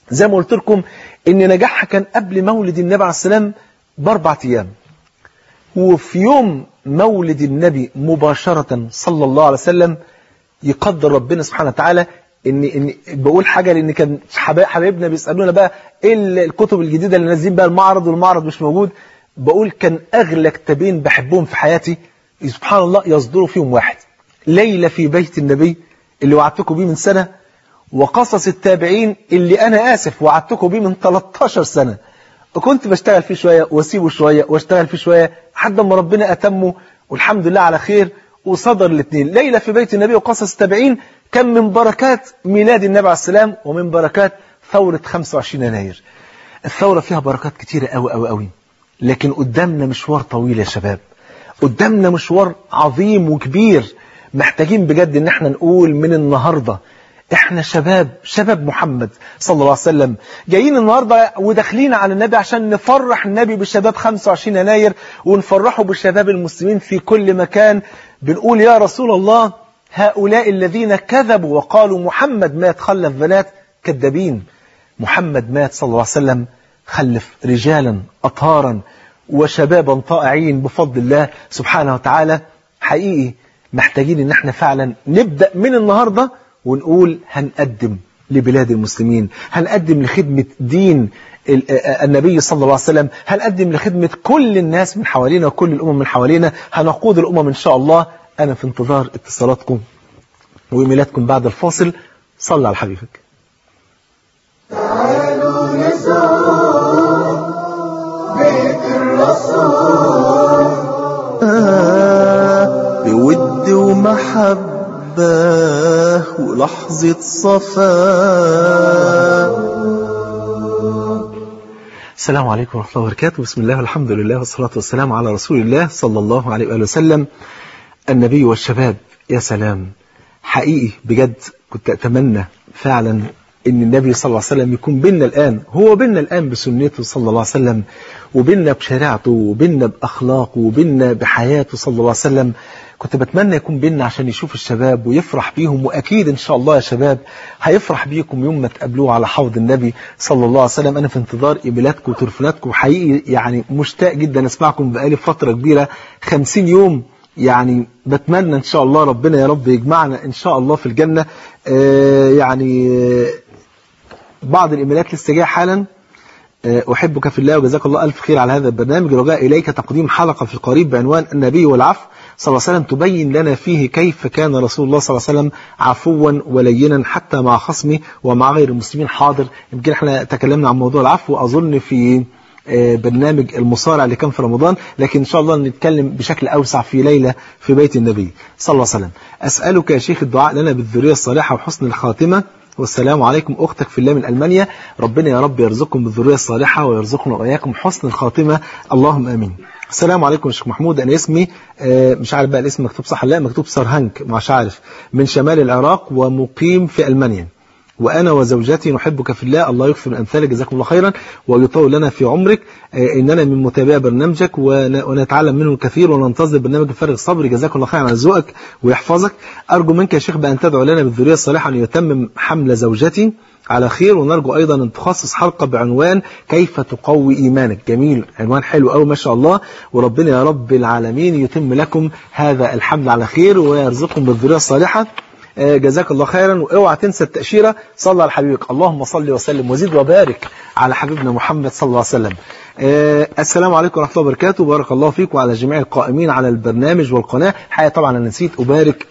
زي ما قلت لكم ان نجاحها كان قبل مولد النبي عليه السلام باربع ايام وفي يوم مولد النبي مباشرة صلى الله عليه وسلم يقدر ربنا سبحانه وتعالى ان ان بقول حاجه لان كان حبايب حبايبنا بيسالونا بقى ايه الكتب الجديده اللي نازلين بقى المعرض والمعرض مش موجود بقول كان اغلى كتابين بحبهم في حياتي سبحان الله يصدروا فيهم واحد ليلة في بيت النبي اللي وعدتكم بيه من سنة وقصص التابعين اللي أنا آسف وعدتكم بيه من 13 سنة وكنت بشتغل فيه شوية واسيبه شوية واشتغل فيه شوية لحد ما ربنا أتمه والحمد لله على خير وصدر الاثنين ليلة في بيت النبي وقصص التابعين كان من بركات ميلاد النبي عليه السلام ومن بركات ثورة 25 يناير الثورة فيها بركات كتيرة قوي قوي قوي لكن قدامنا مشوار طويل يا شباب قدامنا مشوار عظيم وكبير محتاجين بجد ان احنا نقول من النهاردة احنا شباب شباب محمد صلى الله عليه وسلم جايين النهاردة وداخلين على النبي عشان نفرح النبي بشباب 25 يناير ونفرحه بشباب المسلمين في كل مكان بنقول يا رسول الله هؤلاء الذين كذبوا وقالوا محمد مات خلف بنات كذابين محمد مات صلى الله عليه وسلم خلف رجالا أطهارا وشبابا طائعين بفضل الله سبحانه وتعالى حقيقي محتاجين ان احنا فعلا نبدأ من النهاردة ونقول هنقدم لبلاد المسلمين هنقدم لخدمة دين النبي صلى الله عليه وسلم هنقدم لخدمة كل الناس من حوالينا وكل الأمم من حوالينا هنقود الأمم إن شاء الله أنا في انتظار اتصالاتكم وإيميلاتكم بعد الفاصل صلى على حبيبك تعالوا نزور بيت الرسول بود ومحبة ولحظة صفاء السلام عليكم ورحمة الله وبركاته بسم الله والحمد لله والصلاة والسلام على رسول الله صلى الله عليه وآله وسلم النبي والشباب يا سلام حقيقي بجد كنت أتمنى فعلا ان النبي صلى الله عليه وسلم يكون بيننا الآن هو بيننا الآن بسنته صلى الله عليه وسلم وبيننا بشريعته وبيننا بأخلاقه وبيننا بحياته صلى الله عليه وسلم كنت بتمنى يكون بيننا عشان يشوف الشباب ويفرح بيهم وأكيد إن شاء الله يا شباب هيفرح بيكم يوم ما تقابلوه على حوض النبي صلى الله عليه وسلم أنا في انتظار إيميلاتكم وتليفوناتكم حقيقي يعني مشتاق جدا أسمعكم بقالي فترة كبيرة 50 يوم يعني بتمنى إن شاء الله ربنا يا رب يجمعنا إن شاء الله في الجنة آه يعني آه بعض الإيميلات لسه جايه حالا أحبك في الله وجزاك الله ألف خير على هذا البرنامج رجاء إليك تقديم حلقة في القريب بعنوان النبي والعفو صلى الله عليه وسلم تبين لنا فيه كيف كان رسول الله صلى الله عليه وسلم عفوا ولينا حتى مع خصمه ومع غير المسلمين حاضر يمكن احنا تكلمنا عن موضوع العفو أظن في برنامج المصارع اللي كان في رمضان لكن إن شاء الله نتكلم بشكل أوسع في ليلة في بيت النبي صلى الله عليه وسلم أسألك يا شيخ الدعاء لنا بالذرية الصالحة وحسن الخاتمة والسلام عليكم أختك في الله من ألمانيا ربنا يا رب يرزقكم بالذرية الصالحة ويرزقنا وإياكم حسن الخاتمة اللهم آمين السلام عليكم شيخ محمود أنا اسمي مش عارف بقى الاسم مكتوب صح لا مكتوب سرهنك مش عارف من شمال العراق ومقيم في ألمانيا وأنا وزوجتي نحبك في الله الله يغفر من أمثالك جزاكم الله خيرا ويطول لنا في عمرك إننا من متابعي برنامجك ونتعلم منه الكثير وننتظر برنامج فارغ الصبر جزاكم الله خيرا على ذوقك ويحفظك أرجو منك يا شيخ بأن تدعو لنا بالذرية الصالحة أن يتمم حمل زوجتي على خير ونرجو أيضا أن تخصص حلقة بعنوان كيف تقوي إيمانك جميل عنوان حلو قوي ما شاء الله وربنا يا رب العالمين يتم لكم هذا الحمل على خير ويرزقكم بالذرية الصالحة جزاك الله خيرا واوعى تنسى التأشيرة صلى على حبيبك اللهم صل وسلم وزد وبارك على حبيبنا محمد صلى الله عليه وسلم السلام عليكم ورحمة الله وبركاته بارك الله فيك وعلى جميع القائمين على البرنامج والقناة حقيقة طبعا أنا نسيت أبارك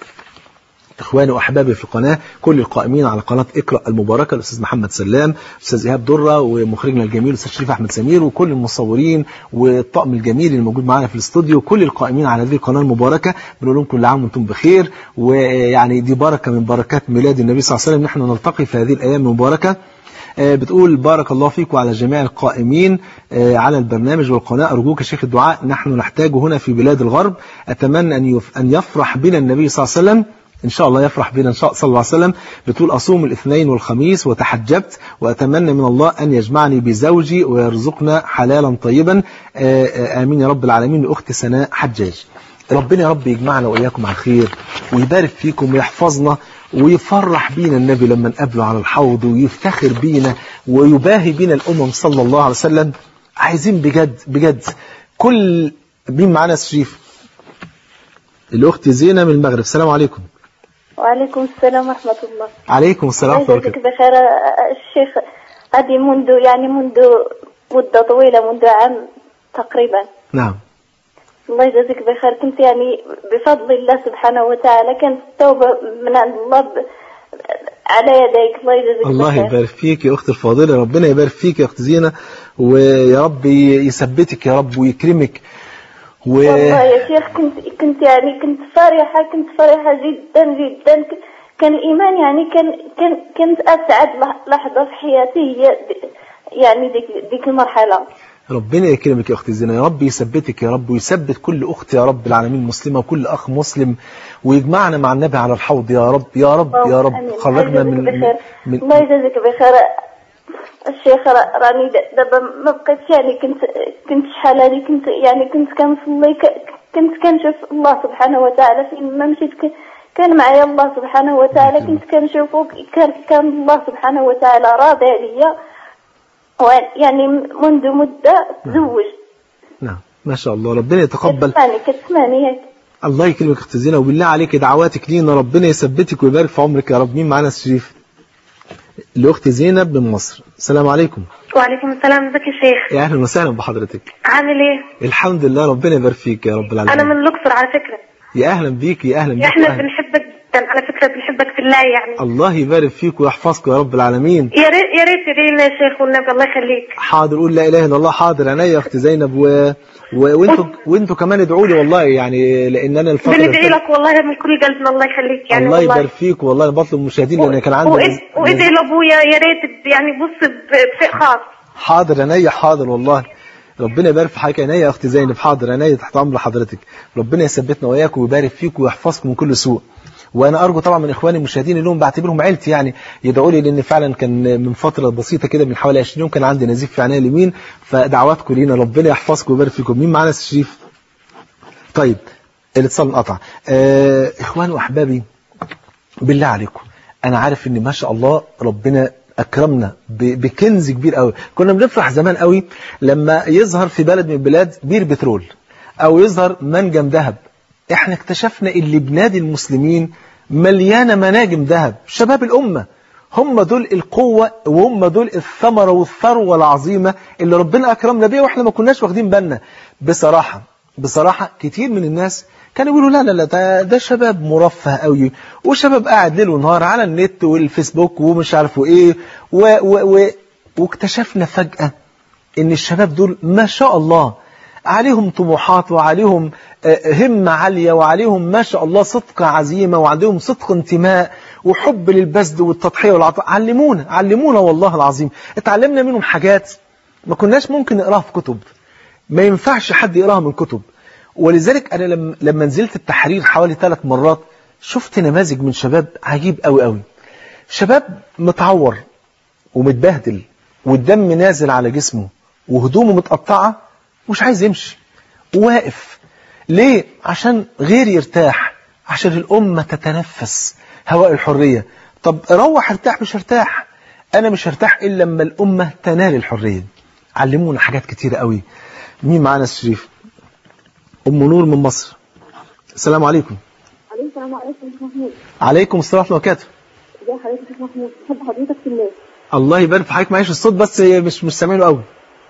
إخواني وأحبابي في القناة كل القائمين على قناة اقرأ المباركة الأستاذ محمد سلام الأستاذ إيهاب درة ومخرجنا الجميل الأستاذ شريف أحمد سمير وكل المصورين والطقم الجميل اللي موجود معانا في الاستوديو كل القائمين على هذه القناة المباركة بنقول لهم كل عام وأنتم بخير ويعني دي بركة من بركات ميلاد النبي صلى الله عليه وسلم نحن نلتقي في هذه الأيام المباركة بتقول بارك الله فيك وعلى جميع القائمين على البرنامج والقناة أرجوك شيخ الدعاء نحن نحتاجه هنا في بلاد الغرب أتمنى أن يفرح بنا النبي صلى الله عليه وسلم إن شاء الله يفرح بنا إن شاء صلى الله عليه وسلم بتقول أصوم الاثنين والخميس وتحجبت وأتمنى من الله أن يجمعني بزوجي ويرزقنا حلالا طيبا آمين يا رب العالمين لأخت سناء حجاج ربنا يا رب يجمعنا وإياكم على خير ويبارك فيكم ويحفظنا ويفرح بينا النبي لما نقابله على الحوض ويفتخر بينا ويباهي بينا الأمم صلى الله عليه وسلم عايزين بجد بجد كل مين معانا يا شريف الأخت زينة من المغرب السلام عليكم وعليكم السلام ورحمة الله عليكم السلام ورحمة الله يجزيك وبركاته بخير آه، الشيخ هذه منذ يعني منذ مدة طويلة منذ عام تقريبا نعم الله يجزيك بخير كنت يعني بفضل الله سبحانه وتعالى كانت التوبة من عند الله ب... على يديك الله يجزيك الله بخير يبارك فيك يا أخت الفاضلة ربنا يبارك فيك يا أخت زينة ويا رب يثبتك يا رب ويكرمك و... والله يا شيخ كنت كنت يعني كنت فرحة كنت فرحة جدا جدا ك- كان الإيمان يعني كان كان كانت أسعد لح- لحظة في حياتي هي د- يعني ديك ديك المرحلة ربنا يكرمك يا اختي زينة يا رب يثبتك يا رب ويثبت كل اخت يا رب العالمين مسلمه وكل اخ مسلم ويجمعنا مع النبي على الحوض يا رب يا رب يا رب آمين. خرجنا الله من يجزيك بخير من الله يجزيك بخير الشيخ را- راني د- دابا ما بقيتش يعني كنت كنت شحال هذه كنت يعني كنت كنصلي ك- كنت كنشوف الله سبحانه وتعالى فين ما مشيت ك- كان معايا الله سبحانه وتعالى كنت كنشوفه كان كان الله سبحانه وتعالى راضي عليا و- يعني منذ مدة تزوج نعم ما شاء الله ربنا يتقبل كتسمعني كتسمعني هيك الله يكرمك يا اختي زينة وبالله عليك دعواتك لينا ربنا يثبتك ويبارك في عمرك يا رب مين معانا الشريف الاخت زينب من مصر السلام عليكم وعليكم السلام ازيك يا شيخ يا اهلا وسهلا بحضرتك عامل ايه الحمد لله ربنا يبارك فيك يا رب انا العالمين من الاقصر على فكره يا اهلا بيك يا اهلا بيك احنا وأهلا. بنحبك جدا على فكره بنحبك في الله يعني الله يبارك فيك ويحفظك يا رب العالمين يا ريت يا ريت تدعي لنا يا شيخ والنبي الله يخليك حاضر قول لا اله الا الله حاضر عينيا يا اختي زينب و... و... وانتوا وانتوا كمان ادعوا لي والله يعني لان انا الفتره اللي بندعي فاتت- لك والله من كل قلبنا الله يخليك يعني الله والله يبارك فيك والله بطلب المشاهدين لان كان عندي وإد- وادعي لابويا يا ريت يعني بص ب- بشيء خاص حاضر عينيا حاضر والله ربنا يبارك في حضرتك عينيا يا اختي زينب حاضر عينيا تحت امر حضرتك ربنا يثبتنا واياكم ويبارك فيكم ويحفظكم من كل سوء وانا ارجو طبعا من اخواني المشاهدين اللي هم بعتبرهم عيلتي يعني يدعوا لي لان فعلا كان من فتره بسيطه كده من حوالي 20 يوم كان عندي نزيف في عينيا اليمين فدعواتكم لينا ربنا يحفظكم ويبارك فيكم مين معانا يا أستاذ شريف طيب الاتصال انقطع آه اخواني واحبابي بالله عليكم انا عارف ان ما شاء الله ربنا اكرمنا ب- بكنز كبير قوي كنا بنفرح زمان قوي لما يظهر في بلد من البلاد بير بترول او يظهر منجم ذهب احنا اكتشفنا ان بلاد المسلمين مليانه مناجم ذهب شباب الامه هم دول القوة وهم دول الثمرة والثروة العظيمة اللي ربنا أكرمنا بيها وإحنا ما كناش واخدين بالنا بصراحة بصراحة كتير من الناس كانوا يقولوا لا لا لا ده, ده شباب مرفه قوي وشباب قاعد ليل ونهار على النت والفيسبوك ومش عارف ايه و و و واكتشفنا فجأة ان الشباب دول ما شاء الله عليهم طموحات وعليهم آه، همة عالية وعليهم ما شاء الله صدق عزيمة وعندهم صدق انتماء وحب للبذل والتضحية والعطاء علمونا علمونا والله العظيم اتعلمنا منهم حاجات ما كناش ممكن نقراها في كتب ما ينفعش حد يقراها من كتب ولذلك أنا لما, لما نزلت التحرير حوالي ثلاث مرات شفت نماذج من شباب عجيب قوي قوي شباب متعور ومتبهدل والدم نازل على جسمه وهدومه متقطعة مش عايز يمشي واقف ليه؟ عشان غير يرتاح عشان الأمة تتنفس هواء الحرية طب روح ارتاح مش ارتاح أنا مش هرتاح إلا لما الأمة تنال الحرية علمونا حاجات كتيرة قوي مين معانا الشريف أم نور من مصر السلام عليكم السلام عليكم شيخ محمود عليكم السلام ورحمة الله وبركاته ازي حضرتك يا شيخ محمود بحب حضرتك في الله الله يبارك في حضرتك معيش الصوت بس مش مش سامعينه قوي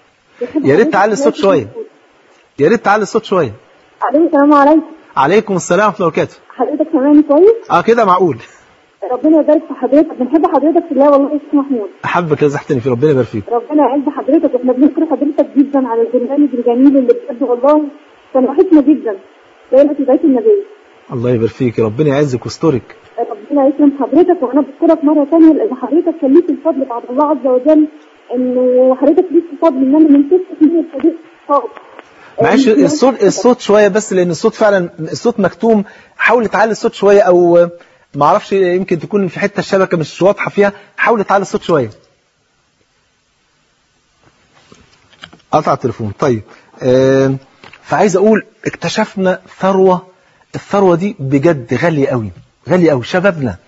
يا ريت تعلي الصوت شوية يا ريت تعلي الصوت شوية عليكم السلام عليكم عليكم السلام ورحمة الله وبركاته حضرتك سامعني كويس اه كده معقول ربنا يبارك في حضرتك بنحب حضرتك في الله والله يا شيخ محمود احبك لزحتني في ربنا يبارك فيك ربنا يعز حضرتك واحنا بنشكر حضرتك جدا على البرنامج الجميل اللي بجد والله كان وحشنا جدا ليلة بيت النبي الله يبارك فيك ربنا يعزك ويسترك ربنا يكرم حضرتك وانا بشكرك مره ثانيه لان حضرتك كان ليك الفضل بعد الله عز وجل انه حضرتك ليك الفضل ان انا من ست سنين ابتديت صعب معلش الصوت الصوت شويه بس لان الصوت فعلا الصوت مكتوم حاول تعلي الصوت شويه او ما اعرفش يمكن تكون في حته الشبكه مش واضحه فيها حاول تعلي الصوت شويه قطع التليفون طيب آه فعايز اقول اكتشفنا ثروه الثروه دي بجد غاليه قوي غاليه قوي شبابنا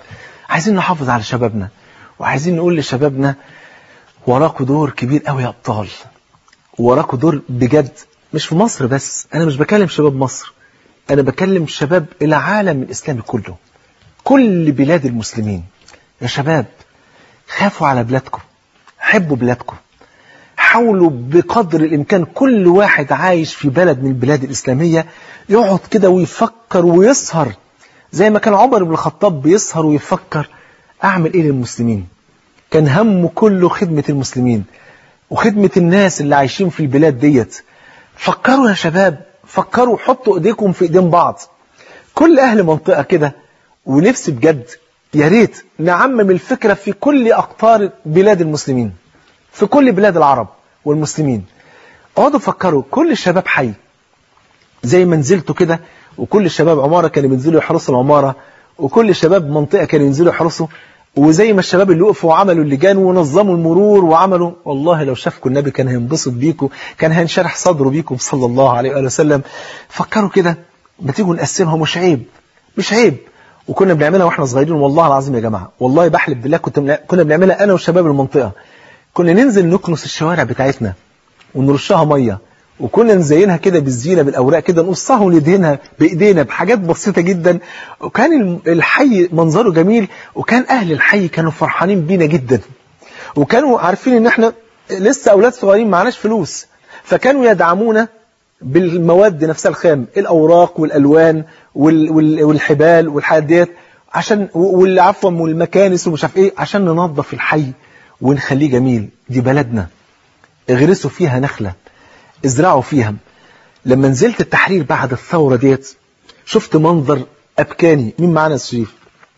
عايزين نحافظ على شبابنا وعايزين نقول لشبابنا وراكوا دور كبير قوي يا ابطال وراكوا دور بجد مش في مصر بس انا مش بكلم شباب مصر انا بكلم شباب العالم الاسلامي كله كل بلاد المسلمين يا شباب خافوا على بلادكم حبوا بلادكم حاولوا بقدر الإمكان كل واحد عايش في بلد من البلاد الإسلامية يقعد كده ويفكر ويسهر زي ما كان عمر بن الخطاب بيسهر ويفكر أعمل إيه للمسلمين كان همه كله خدمة المسلمين وخدمة الناس اللي عايشين في البلاد ديت فكروا يا شباب فكروا حطوا ايديكم في ايدين بعض كل اهل منطقة كده ونفسي بجد يا ريت نعمم الفكرة في كل اقطار بلاد المسلمين في كل بلاد العرب والمسلمين اقعدوا فكروا كل الشباب حي زي ما نزلتوا كده وكل الشباب عمارة كانوا بينزلوا يحرسوا العمارة وكل شباب منطقة كانوا ينزلوا يحرسوا وزي ما الشباب اللي وقفوا وعملوا اللجان ونظموا المرور وعملوا والله لو شافكم النبي كان هينبسط بيكم كان هينشرح صدره بيكم صلى الله عليه وآله وسلم فكروا كده ما تيجوا نقسمها مش عيب مش عيب وكنا بنعملها واحنا صغيرين والله العظيم يا جماعة والله بحلف بالله كنت بنع- كنا بنعملها انا وشباب المنطقة كنا ننزل نكنس الشوارع بتاعتنا ونرشها ميه وكنا نزينها كده بالزينه بالاوراق كده نقصها وندهنها بايدينا بحاجات بسيطه جدا وكان الم- الحي منظره جميل وكان اهل الحي كانوا فرحانين بينا جدا وكانوا عارفين ان احنا لسه اولاد صغيرين معناش فلوس فكانوا يدعمونا بالمواد نفسها الخام الاوراق والالوان وال وال والحبال والحاجات ديت عشان والعفوا والمكانس ومش عارف ايه عشان ننظف الحي ونخليه جميل دي بلدنا اغرسوا فيها نخلة ازرعوا فيها لما نزلت التحرير بعد الثورة ديت شفت منظر أبكاني مين معانا يا شريف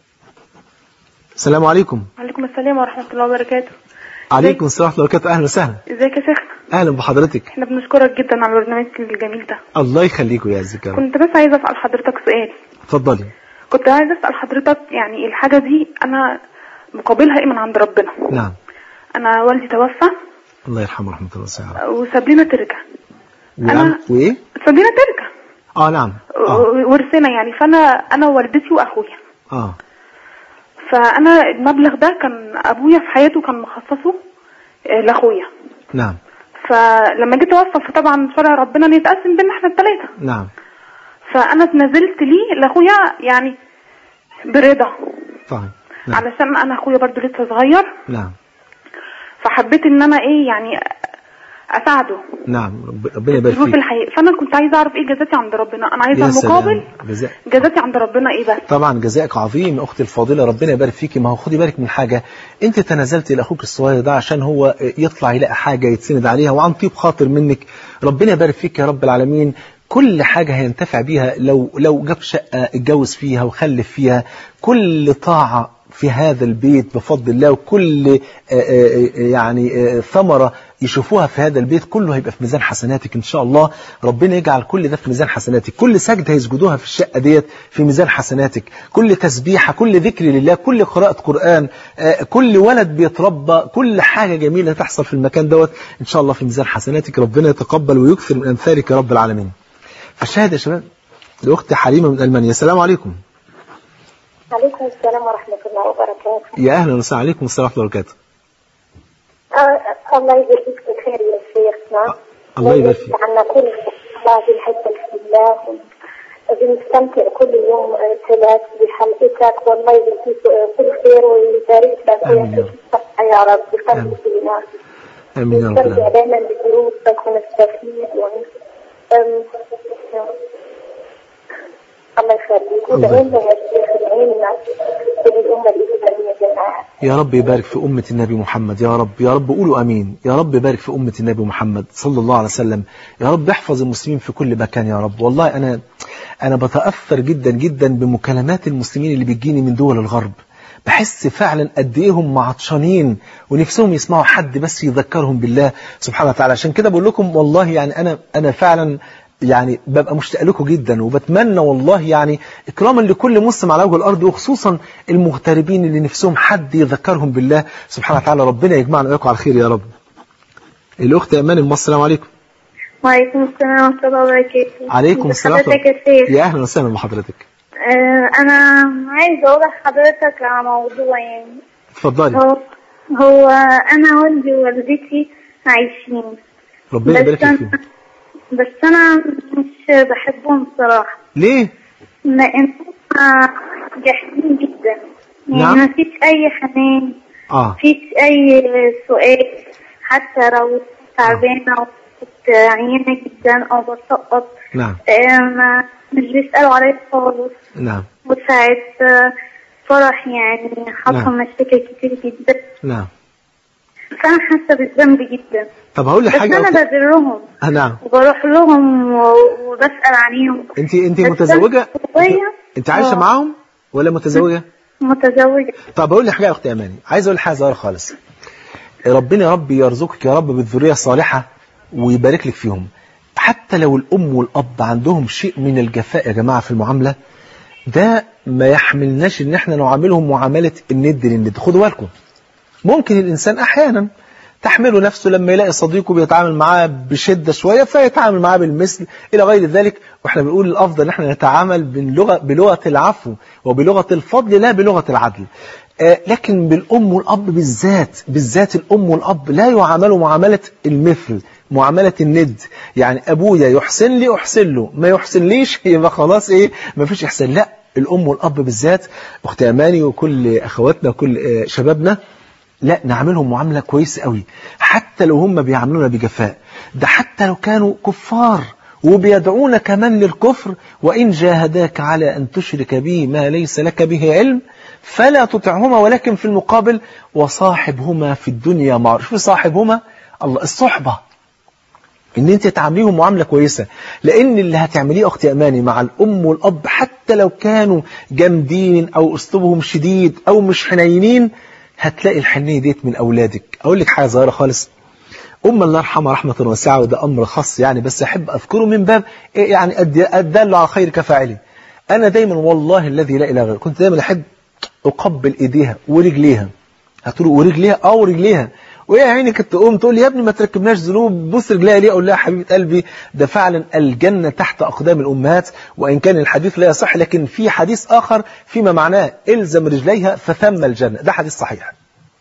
السلام عليكم وعليكم السلام ورحمة الله وبركاته عليكم السلام ورحمة الله وبركاته أهلا وسهلا ازيك يا شيخنا أهلا بحضرتك احنا بنشكرك جدا على البرنامج الجميل ده الله يخليكم يا ذكر كنت بس عايزة اسأل حضرتك سؤال اتفضلي كنت عايزة اسأل حضرتك يعني الحاجة دي انا مقابلها ايه من عند ربنا نعم انا والدي توفى الله يرحمه رحمة الله وسعه وساب لنا تركة ونعم أنا- وإيه ساب لنا تركة آه نعم آه و- ورثنا يعني فانا انا ووالدتي واخويا آه فانا المبلغ ده كان ابويا في حياته كان مخصصه آه، لاخويا نعم فلما جيت اوفى فطبعا شرع ربنا ان يتقسم بينا احنا الثلاثه نعم فانا اتنازلت ليه لاخويا يعني برضا طيب نعم علشان انا اخويا برضو لسه صغير نعم فحبيت ان انا ايه يعني اساعده نعم رب- ربنا يبارك ظروف فيك الحياه فانا كنت عايزه اعرف ايه جزاتي عند ربنا انا عايزه يا سلام. المقابل جزاء جزاتي عند ربنا ايه بس طبعا جزائك عظيم يا اختي الفاضله ربنا يبارك فيكي ما هو خدي بالك من حاجه انت تنازلتي لاخوك الصغير ده عشان هو يطلع يلاقي حاجه يتسند عليها وعن طيب خاطر منك ربنا يبارك فيك يا رب العالمين كل حاجه هينتفع بيها لو لو جاب شقه اتجوز فيها وخلف فيها كل طاعه في هذا البيت بفضل الله وكل آه، آه، يعني آه، ثمرة يشوفوها في هذا البيت كله هيبقى في ميزان حسناتك إن شاء الله ربنا يجعل كل ده في ميزان حسناتك كل سجدة هيسجدوها في الشقة ديت في ميزان حسناتك كل تسبيحة كل ذكر لله كل قراءة قرآن آه، كل ولد بيتربى كل حاجة جميلة تحصل في المكان دوت إن شاء الله في ميزان حسناتك ربنا يتقبل ويكثر من أمثالك يا رب العالمين فالشاهد يا شباب الأخت حليمة من ألمانيا السلام عليكم عليكم السلام ورحمة الله وبركاته يا أهلا وسهلا عليكم السلام ورحمة الله وبركاته آه الله يجزيك بالخير يا شيخنا الله يبارك فيك. عنا كل الله بنحبك في الله بنستمتع كل يوم آه، ثلاث بحلقتك والله يجزيك آه، كل خير ويبارك لك آمين يا ويعطيك رب. الصحة يا رب آمين. بخير فينا آمين يا رب نستمتع العالمين دائما بدروسك ونستفيد ون... أم... الله يخليك الله ودعينا يا شيخ ادعينا بالأمة الإسلامية جماعة يا رب يبارك في أمة النبي محمد يا رب يا رب قولوا أمين يا رب يبارك في أمة النبي محمد صلى الله عليه وسلم يا رب احفظ المسلمين في كل مكان يا رب والله أنا أنا بتأثر جدا جدا بمكالمات المسلمين اللي بتجيني من دول الغرب بحس فعلا قد ايه هم عطشانين ونفسهم يسمعوا حد بس يذكرهم بالله سبحانه وتعالى عشان كده بقول لكم والله يعني انا انا فعلا يعني ببقى مشتاق لكم جدا وبتمنى والله يعني اكراما لكل مسلم على وجه الارض وخصوصا المغتربين اللي نفسهم حد يذكرهم بالله سبحانه وتعالى ربنا يجمعنا وياكم على خير يا رب. الاخت ايمان المصري السلام عليكم. وعليكم السلام ورحمة الله وبركاته عليكم السلام حضرتك يا شيخ يا اهلا وسهلا بحضرتك. آه أنا عايزة أقول لحضرتك على موضوع يعني اتفضلي هو هو أنا والدي ووالدتي عايشين ربنا يبارك بس لك أنا فيهم بس أنا مش بحبهم صراحة ليه لأن هم جاحدين جدا يعني نعم. مفيش أي حنان اه مفيش أي سؤال حتى لو تعبانة أو كنت عيانة جدا أو بسقط نعم آه، ما مش بيسألوا عليا خالص نعم وساعة آه، فرح يعني حصل نعم. مشاكل كتير جدا نعم فأنا حاسة بالذنب جدا طب هقول لك بس حاجه أنا أخت- ببرهم آه نعم وبروح لهم و- وبسأل عليهم انت انت بس متزوجه أنا شوية انت عايشه آه. معاهم ولا متزوجه متزوجة طب اقول لك حاجه يا اختي اماني عايز اقول حاجه صغيره خالص ربنا يا رب يرزقك يا رب بالذريه الصالحه ويبارك لك فيهم حتى لو الام والاب عندهم شيء من الجفاء يا جماعه في المعامله ده ما يحملناش ان احنا نعاملهم معامله الند للند خدوا بالكم ممكن الانسان احيانا تحمله نفسه لما يلاقي صديقه بيتعامل معاه بشده شويه فيتعامل معاه بالمثل الى غير ذلك واحنا بنقول الافضل ان احنا نتعامل بلغه بلغه العفو وبلغه الفضل لا بلغه العدل آه، لكن بالام والاب بالذات بالذات الام والاب لا يعاملوا معامله المثل معامله الند يعني ابويا يحسن لي احسن له ما يحسن ليش يبقى خلاص ايه ما فيش احسان لا الام والاب بالذات اخت اماني وكل اخواتنا وكل آه، شبابنا لا نعملهم معاملة كويسة قوي حتى لو هم بيعاملونا بجفاء ده حتى لو كانوا كفار وبيدعون كمان للكفر وإن جاهداك على أن تشرك به ما ليس لك به علم فلا تطعهما ولكن في المقابل وصاحبهما في الدنيا معروف شوف صاحبهما الله الصحبة ان انت تعامليهم معامله كويسه لان اللي هتعمليه اختي اماني مع الام والاب حتى لو كانوا جامدين او اسلوبهم شديد او مش حنينين هتلاقي الحنيه ديت من اولادك اقول لك حاجه صغيره خالص ام الله يرحمها رحمه واسعه وده امر خاص يعني بس احب اذكره من باب إيه يعني أد- الدال على خير كفاعله انا دايما والله الذي لا اله غيره كنت دايما احب اقبل ايديها ورجليها هتقول ورجليها اه ورجليها وهي يا عيني كانت تقوم تقول لي يا ابني ما تركبناش ذنوب بص رجليها ليه اقول لها حبيبه قلبي ده فعلا الجنه تحت اقدام الامهات وان كان الحديث لا يصح لكن في حديث اخر فيما معناه الزم رجليها فثم الجنه ده حديث صحيح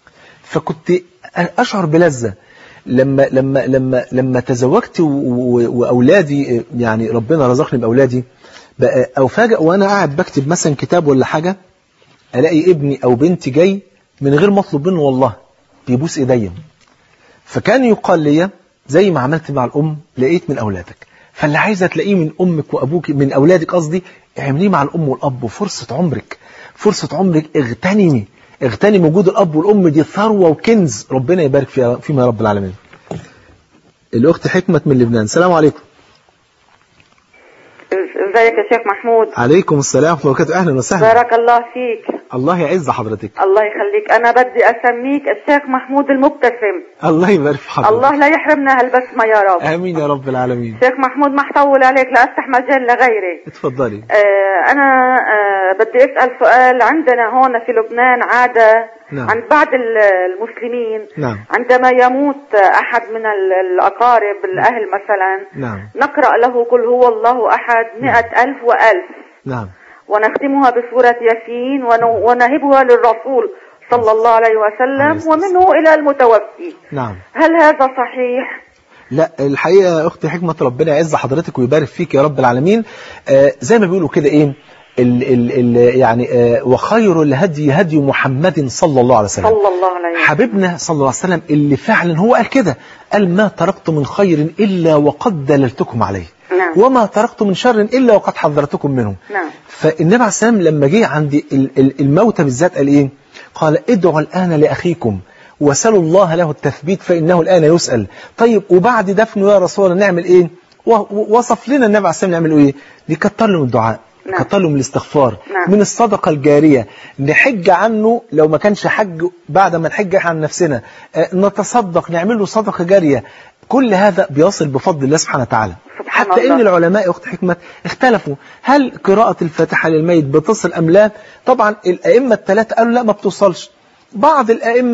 فكنت اشعر بلذه لما لما لما لما تزوجت و- و- واولادي يعني ربنا رزقني باولادي بقى افاجئ وانا قاعد بكتب مثلا كتاب ولا حاجه الاقي ابني او بنتي جاي من غير ما اطلب منه والله بيبوس ايديا فكان يقال لي زي ما عملت مع الام لقيت من اولادك فاللي عايزه تلاقيه من امك وابوك من اولادك قصدي اعمليه مع الام والاب فرصه عمرك فرصه عمرك اغتنمي اغتنم وجود الاب والام دي ثروه وكنز ربنا يبارك فيها فيما يا رب العالمين الاخت حكمه من لبنان السلام عليكم ازيك يا شيخ محمود عليكم السلام ورحمه الله وبركاته اهلا وسهلا بارك الله فيك الله يعز حضرتك الله يخليك انا بدي اسميك الشيخ محمود المبتسم الله يبارك في حضرتك الله لا يحرمنا هالبسمه يا رب امين يا رب العالمين شيخ محمود ما حطول عليك لا افتح مجال لغيري اتفضلي آه انا آه بدي اسال سؤال عندنا هون في لبنان عاده نعم. عند بعض ال- المسلمين نعم عندما يموت احد من ال- الاقارب الاهل مثلا نعم نقرا له قل هو الله احد مئة الف والف نعم ونختمها بسورة ياسين ون- ونهبها للرسول صلى الله عليه عليه وسلم الصلاة ومنه إلى المتوفي نعم هل هذا صحيح؟ لا الحقيقة أختي حكمة ربنا يعز حضرتك ويبارك فيك يا رب العالمين آه زي ما بيقولوا كده إيه ال ال ال يعني آه وخير الهدي هدي محمد صلى الله عليه وسلم صلى الله عليه وسلم حبيبنا صلى الله عليه وسلم اللي فعلا هو قال كده قال ما تركت من خير إلا وقد دللتكم عليه نعم. وما تركت من شر إلا وقد حذرتكم منه نعم فالنبي عليه السلام لما جه عند ال- ال- الموتى بالذات قال ايه قال ادعوا الآن لأخيكم وسلوا الله له التثبيت فإنه الآن يسأل طيب وبعد دفنه يا رسول الله نعمل ايه و- و- وصف لنا النبي عليه السلام نعمل ايه نكتر له من الدعاء نعم. نكتر له من الاستغفار نعم. من الصدقة الجارية نحج عنه لو ما كانش حج بعد ما نحج عن نفسنا آه، نتصدق نعمل له صدقة جارية كل هذا بيصل بفضل الله سبحانه وتعالى سبحان حتى الله. ان العلماء يا اخت حكمة اختلفوا هل قراءة الفاتحة للميت بتصل ام لا طبعا الائمة الثلاثة قالوا لا ما بتوصلش بعض الائمة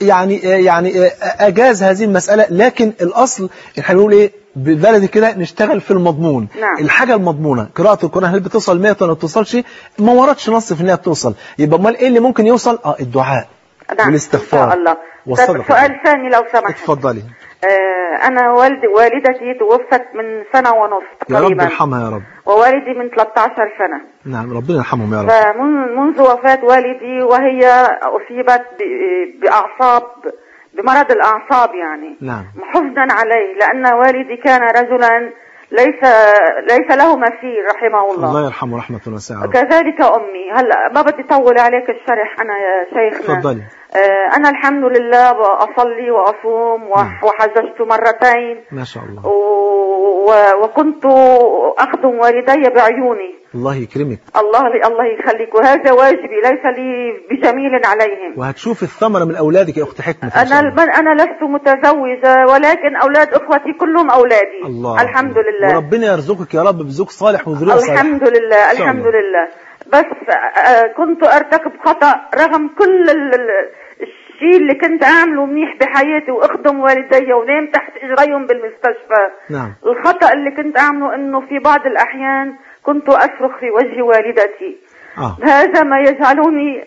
يعني يعني اجاز هذه المساله لكن الاصل احنا بنقول ايه ببلدي كده نشتغل في المضمون نعم. الحاجه المضمونه قراءه القران هل بتوصل 100 ولا ما بتوصلش ما وردش نص في انها بتوصل يبقى امال ايه اللي ممكن يوصل اه الدعاء نعم والاستغفار إن شاء الله والصدقة. طب سؤال ثاني لو سمحت اتفضلي آه أنا والدي والدتي توفت من سنة ونصف يا رب تقريبا ارحمها يا رب ووالدي من 13 سنة نعم ربنا يرحمهم يا رب فمن منذ وفاة والدي وهي أصيبت ب- بأعصاب بمرض الأعصاب يعني نعم حزنا عليه لأن والدي كان رجلا ليس ليس له مثيل رحمه الله, الله يرحمه رحمة واسعة يا رب. كذلك أمي هلا ما بدي أطول عليك الشرح أنا يا شيخنا اتفضلي آه، أنا الحمد لله أصلي وأصوم وح- وحججت مرتين ما شاء الله و- و- وكنت أخدم والدي بعيوني الله يكرمك الله الله يخليك وهذا واجبي ليس لي بجميل عليهم وهتشوف الثمرة من أولادك يا أخت حكمة إن شاء أنا الله. الب- أنا لست متزوجة ولكن أولاد أخوتي كلهم أولادي الله الحمد لله وربنا يرزقك يا رب بزوج صالح وذرية صالحة الحمد لله إن شاء الحمد الله. لله بس آه، كنت ارتكب خطأ رغم كل ال- ال- الشيء اللي كنت اعمله منيح بحياتي واخدم والدي ونام تحت اجريهم بالمستشفى نعم الخطأ اللي كنت اعمله انه في بعض الاحيان كنت اصرخ في وجه والدتي آه. هذا ما يجعلني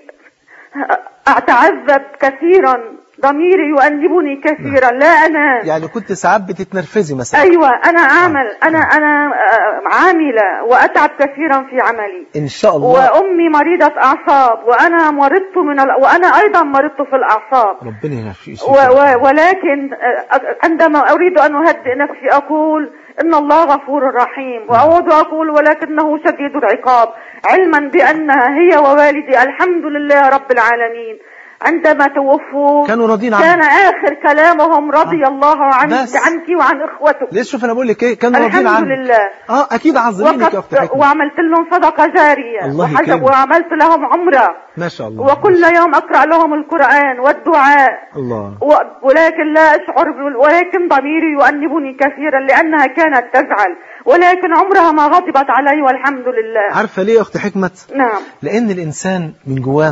اتعذب كثيرا ضميري يؤنبني كثيرا لا انام يعني كنت ساعات بتتنرفزي مثلا ايوه انا اعمل انا انا آه، عامله واتعب كثيرا في عملي إن شاء الله وامي مريضه اعصاب وانا مرضت من ال... وانا ايضا مرضت في الاعصاب ربنا يشفي و... و... ولكن آه، عندما اريد ان اهدئ نفسي اقول ان الله غفور رحيم واعود اقول ولكنه شديد العقاب علما بانها هي ووالدي الحمد لله رب العالمين عندما توفوا كانوا راضين عنك. كان اخر كلامهم رضي آه. الله عنك بس. عنك وعن اخوتك ليش شوف أنا بقول لك إيه كانوا راضيين الحمد عنك لله اه اكيد عظمينك يا اخت وقد حكمة وعملت لهم صدقة جارية الله وحج- يكرمك. وعملت لهم عمرة ما شاء الله وكل يوم أقرأ لهم القرآن والدعاء الله و- ولكن لا أشعر بال- ولكن ضميري يؤنبني كثيرا لأنها كانت تزعل ولكن عمرها ما غضبت علي والحمد لله عارفة ليه يا اخت حكمة نعم لان الانسان من جواه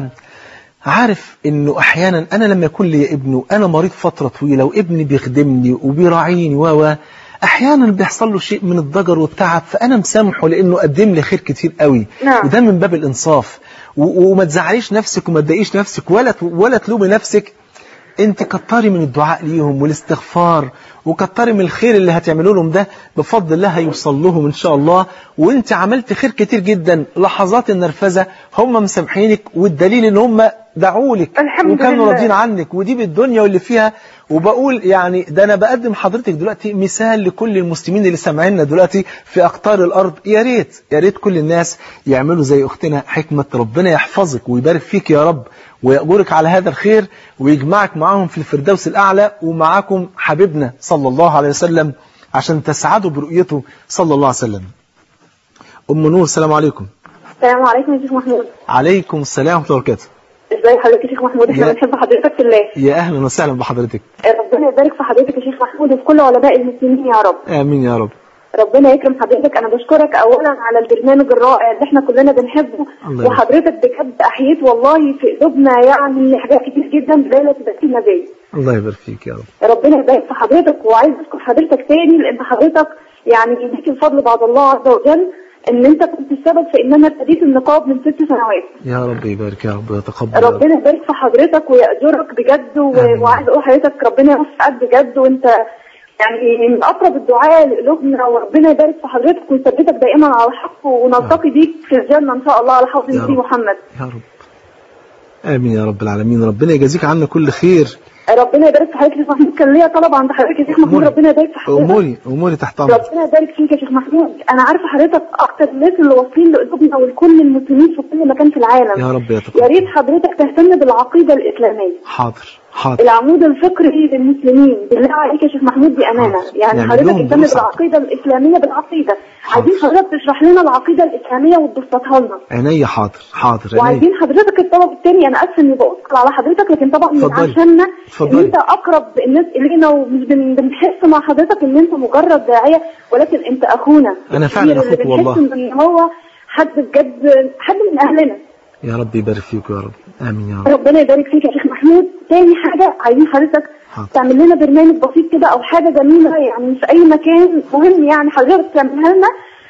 عارف انه احيانا انا لما يكون لي ابن انا مريض فتره طويله وابني بيخدمني وبيراعيني و و احيانا بيحصل له شيء من الضجر والتعب فانا مسامحه لانه قدم لي خير كتير قوي نعم. وده من باب الانصاف و- وما تزعليش نفسك وما تضايقيش نفسك ولا ت- ولا تلومي نفسك انت كتري من الدعاء ليهم والاستغفار وكتري من الخير اللي هتعملوا لهم ده بفضل الله هيوصل لهم ان شاء الله وانت عملت خير كتير جدا لحظات النرفزه هم مسامحينك والدليل ان هم دعوا لك الحمد وكانوا لله. راضيين عنك ودي بالدنيا واللي فيها وبقول يعني ده انا بقدم حضرتك دلوقتي مثال لكل المسلمين اللي سامعيننا دلوقتي في اقطار الارض يا ريت يا ريت كل الناس يعملوا زي اختنا حكمه ربنا يحفظك ويبارك فيك يا رب ويأجرك على هذا الخير ويجمعك معاهم في الفردوس الأعلى ومعاكم حبيبنا صلى الله عليه وسلم عشان تسعدوا برؤيته صلى الله عليه وسلم أم نور السلام عليكم السلام عليكم يا شيخ محمود عليكم السلام ورحمة الله وبركاته ازي حضرتك يا شيخ محمود احنا يا- بنحب حضرتك في الله يا أهلا وسهلا بحضرتك ربنا يبارك في حضرتك يا شيخ محمود وفي كل علماء المسلمين يا رب آمين يا رب ربنا يكرم حضرتك انا بشكرك اولا على البرنامج الرائع اللي احنا كلنا بنحبه الله يبارك. وحضرتك بجد احييت والله في قلوبنا يعني حاجات كتير جدا بدايه تبقى النبي الله يبارك فيك يا رب ربنا يبارك في حضرتك وعايز اشكر حضرتك تاني لان حضرتك يعني يديك الفضل بعد الله عز وجل ان انت كنت السبب في ان انا ابتديت النقاب من ست سنوات يا رب يبارك يا رب ويتقبل يا رب ربنا يبارك في حضرتك ويأجرك بجد و- آمين. وعايز اقول لحضرتك ربنا يوفقك بجد وانت يعني من اقرب الدعاء لقلوبنا وربنا يبارك في حضرتك ويثبتك دائما على الحق ونلتقي بيك في الجنه ان شاء الله على حوض يا النبي رب. محمد يا رب آمين يا رب العالمين ربنا يجازيك عنا كل خير ربنا يبارك في حضرتك يا شيخ محمود كان ليا طلب عند حضرتك يا شيخ محمود أموري. ربنا يبارك في حضرتك أموري أموري تحت أمرك ربنا يبارك فيك يا شيخ محمود انا عارفه حضرتك اكتر الناس اللي واصلين لقلوبنا ولكل المسلمين في كل مكان في العالم يا رب يا يتقبل ريت حضرتك تهتم بالعقيده الاسلاميه حاضر حاضر العمود الفقري للمسلمين بالله عليك يا شيخ محمود دي امانه حاضر. يعني نعمل حضرتك لهم اهتم دروس بالعقيده الاسلاميه بالعقيده حاضر. عايزين حضرتك تشرح لنا العقيده الاسلاميه وتبسطها لنا عينيا حاضر حاضر عينيا وعايزين حضرتك الطلب الثاني انا اسف اني بأثقل على حضرتك لكن طبعا من اتفضلي. عشاننا ان اتفضلي. انت اقرب الناس الينا ومش بن- بنحس مع حضرتك ان انت مجرد داعيه ولكن انت اخونا أنا فعلا الكبير اللي أخوك بنحس والله. ان هو حد بجد حد من اهلنا يا رب يبارك فيك يا رب آمين يا رب ربنا يبارك فيك يا شيخ محمود تاني حاجه عايزين حضرتك حاضر. تعمل لنا برنامج بسيط كده او حاجه جميله يعني في اي مكان مهم يعني حضرتك تعملها لنا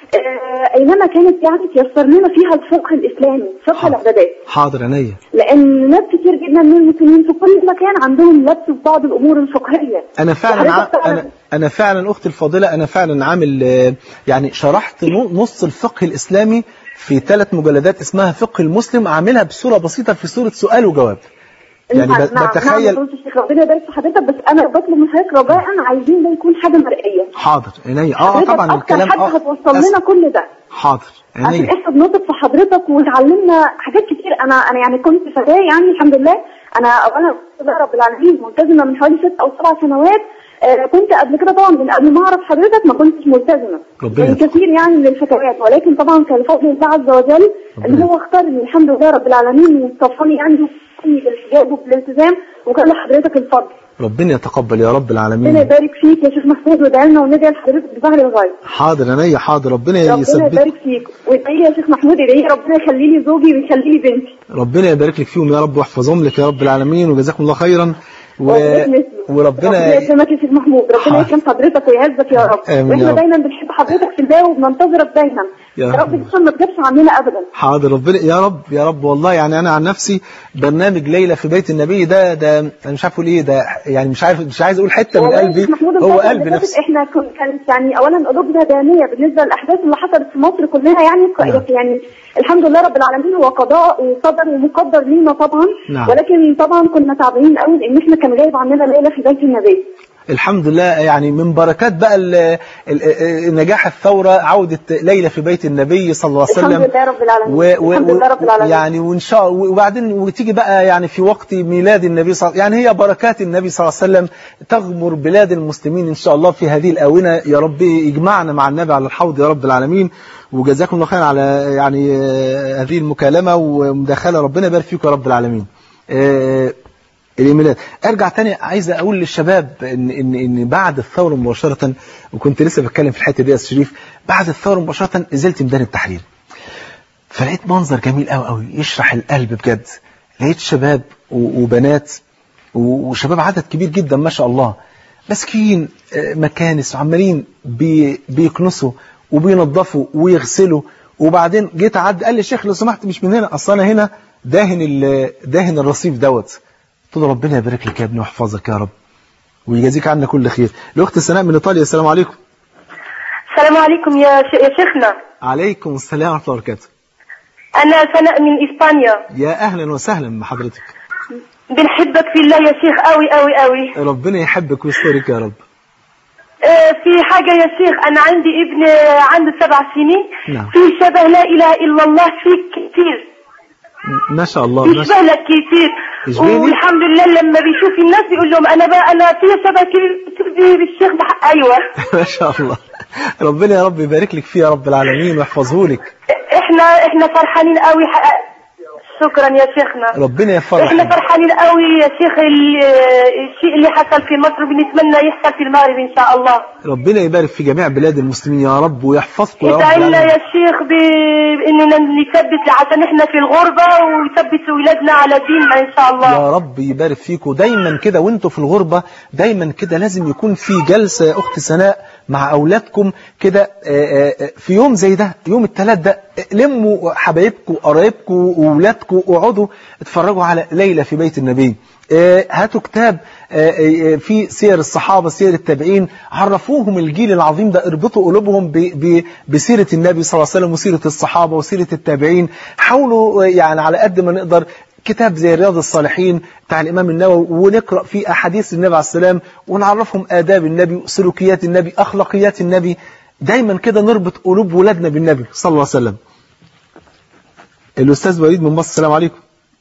آه، اينما كانت يعني تيسر لنا فيها الفقه الاسلامي فقه حاضر. العبادات حاضر عينيا لان ناس كتير جدا من المسلمين في كل مكان عندهم لبس في بعض الامور الفقهيه انا فعلا ع... وحضرتك انا انا فعلا اختي الفاضله انا فعلا عامل آه، يعني شرحت نو- نص الفقه الاسلامي في ثلاث مجلدات اسمها فقه المسلم عاملها بصوره بسيطه في صوره سؤال وجواب يعني نعم، ب- نعم، بتخيل نعم الشيخ ربنا يبارك في حضرتك بس انا بطلب من حضرتك رجاء عايزين ده يكون حاجه مرئيه حاضر عينيا اه حضرتك طبعا اكتر الكلام حد اه هتوصل أس- لنا كل ده حاضر عشان عينيا احنا بنثق في حضرتك وتعلمنا حاجات كتير انا انا يعني كنت فتاه يعني الحمد لله انا اولا يا رب العالمين ملتزمه من حوالي ست او سبع سنوات آه كنت قبل كده طبعا من قبل ما اعرف حضرتك ما كنتش ملتزمه ربنا زي يرزقك. كثير يعني من الفتوات ولكن طبعا كان فضل الله عز وجل ان هو اختارني الحمد لله رب العالمين واصطفاني يعني وصفني بالحجاب وبالالتزام وكان لحضرتك الفضل ربنا يتقبل يا رب ربنا العالمين يبارك فيك يا شيخ محمود وادعي لنا وندعي لحضرتك بظهر الغيب حاضر عينيا حاضر ربنا ربنا يثبت يبارك فيك وادعي لي يا شيخ محمود ادعي لي ربنا يخلي لي زوجي ويخلي لي بنتي ربنا يبارك لك فيهم يا رب ويحفظهم لك يا رب العالمين وجزاكم الله خيرا و... ربنا وربنا يكرمك يا شيخ محمود ربنا حاضر. يكرم حضرتك ويعزك يا رب آمين يا واحنا رب. دايما بنحب حضرتك في الله وبننتظرك دايما يا يا رب. رب تكون ما تجيبش عننا ابدا حاضر ربنا يا رب يا رب والله يعني انا عن نفسي برنامج ليلى في بيت النبي ده ده انا مش عارف اقول ايه ده يعني مش عارف مش عايز اقول حته من والله يا قلبي شيخ محمود هو الفترة قلبي اللي فاتت نفسه احنا كن- كانت يعني اولا قلوبنا دانيه بالنسبه للاحداث اللي حصلت في مصر كلها يعني ك- نعم. يعني الحمد لله رب العالمين هو قضاء وقدر ومقدر لينا طبعا نعم. ولكن طبعا كنا تعبانين قوي لان احنا كان غايب عننا ليله في بيت النبي الحمد لله يعني من بركات بقى ال ال ال نجاح الثوره عوده ليلى في بيت النبي صلى الله عليه وسلم الحمد لله رب العالمين و و الحمد لله رب العالمين يعني وان شاء وبعدين وتيجي بقى يعني في وقت ميلاد النبي صلى الله يعني هي بركات النبي صلى الله عليه وسلم تغمر بلاد المسلمين ان شاء الله في هذه الاونه يا رب يجمعنا مع النبي على الحوض يا رب العالمين وجزاكم الله خير على يعني آه، هذه المكالمه ومداخله ربنا يبارك فيكم يا رب العالمين آه، الايميلات ارجع تاني عايز اقول للشباب ان ان ان بعد الثوره مباشره وكنت لسه بتكلم في الحته دي يا أستاذ شريف بعد الثوره مباشره نزلت ميدان التحرير فلقيت منظر جميل قوي قوي يشرح القلب بجد لقيت شباب و- وبنات و- وشباب عدد كبير جدا ما شاء الله ماسكين آه، مكانس وعمالين بي بيكنسوا وبينظفوا ويغسلوا وبعدين جيت اعدي قال لي الشيخ لو سمحت مش من هنا اصل انا هنا داهن ال- داهن الرصيف دوت قلت له ربنا يبارك لك يا ابني ويحفظك يا رب ويجازيك عنا كل خير الاخت سناء من ايطاليا السلام عليكم السلام عليكم يا ش- يا شيخنا عليكم السلام ورحمه الله وبركاته أنا سناء من إسبانيا يا اهلا وسهلا بحضرتك بنحبك في الله يا شيخ أوي أوي أوي ربنا يحبك ويسترك يا رب آه، في حاجة يا شيخ أنا عندي ابن آه، عنده سبع سنين نعم. في شبه لا إله إلا الله فيك كتير ما شاء الله ما شاء بيشبه لك كتير يشبهني؟ والحمد لله لما بيشوف الناس بيقول لهم أنا بقى أنا في شبه كتير بالشيخ بح... أيوة ما شاء الله ربنا يا رب يبارك لك فيه يا رب العالمين ويحفظه لك إحنا إحنا فرحانين أوي ح... شكرا يا شيخنا ربنا يفرح احنا فرحانين قوي يا شيخ ال- الشيء اللي حصل في مصر بنتمنى يحصل في المغرب ان شاء الله ربنا يبارك في جميع بلاد المسلمين يا رب ويحفظكم يا رب ادعي لنا العالمين. يا شيخ باننا نثبت عشان احنا في الغربة ويثبت ولادنا على ديننا ان شاء الله يا رب يبارك فيكم دايما كده وانتوا في الغربة دايما كده لازم يكون في جلسة يا أخت سناء مع أولادكم كده آه، آه، في يوم زي ده يوم الثلاث ده لموا حبايبكم وقرايبكم وأولادكم واقعدوا اتفرجوا على ليلة في بيت النبي آه، هاتوا كتاب آه، آه، في سير الصحابة سير التابعين عرفوهم الجيل العظيم ده اربطوا قلوبهم ب- ب- بسيرة النبي صلى الله عليه وسلم وسيرة الصحابة وسيرة التابعين حاولوا آه، يعني على قد ما نقدر كتاب زي رياض الصالحين بتاع الإمام النووي ونقرأ فيه أحاديث النبي عليه السلام ونعرفهم آداب النبي سلوكيات النبي أخلاقيات النبي دايما كده نربط قلوب ولادنا بالنبي صلى الله عليه وسلم الأستاذ وليد من مصر السلام عليكم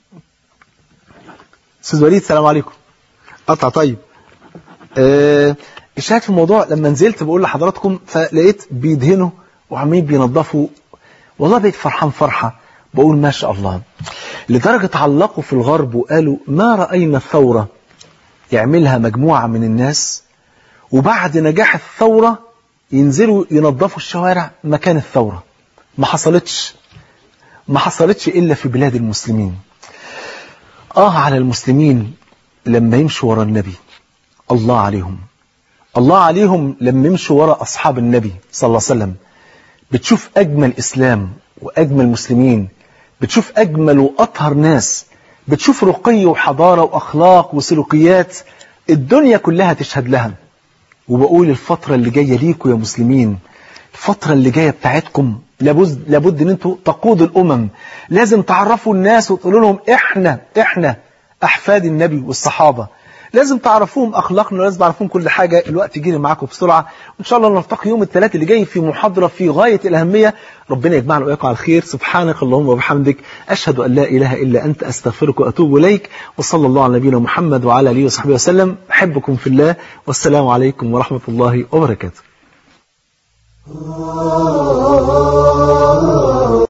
أستاذ وليد السلام عليكم قطع طيب آه الشاهد في الموضوع لما نزلت بقول لحضراتكم فلقيت بيدهنوا وعمالين بينظفوا والله بقيت فرحان فرحة بقول ما شاء الله لدرجة علقوا في الغرب وقالوا ما رأينا الثورة يعملها مجموعة من الناس وبعد نجاح الثورة ينزلوا ينظفوا الشوارع مكان الثورة ما حصلتش ما حصلتش إلا في بلاد المسلمين آه على المسلمين لما يمشوا ورا النبي الله عليهم الله عليهم لما يمشوا ورا أصحاب النبي صلى الله عليه وسلم بتشوف أجمل إسلام وأجمل مسلمين بتشوف أجمل وأطهر ناس بتشوف رقي وحضارة وأخلاق وسلوكيات الدنيا كلها تشهد لها وبقول الفترة اللي جاية ليكم يا مسلمين الفترة اللي جاية بتاعتكم لابد, لابد ان انتوا تقودوا الامم لازم تعرفوا الناس وتقولوا لهم احنا احنا احفاد النبي والصحابة لازم تعرفوهم اخلاقنا لازم تعرفوهم كل حاجة الوقت يجيني معاكم بسرعة وان شاء الله نلتقي يوم الثلاث اللي جاي في محاضرة في غاية الاهمية ربنا يجمعنا واياكم على الخير سبحانك اللهم وبحمدك اشهد ان لا اله الا انت استغفرك واتوب اليك وصلى الله على نبينا محمد وعلى اله وصحبه وسلم احبكم في الله والسلام عليكم ورحمة الله وبركاته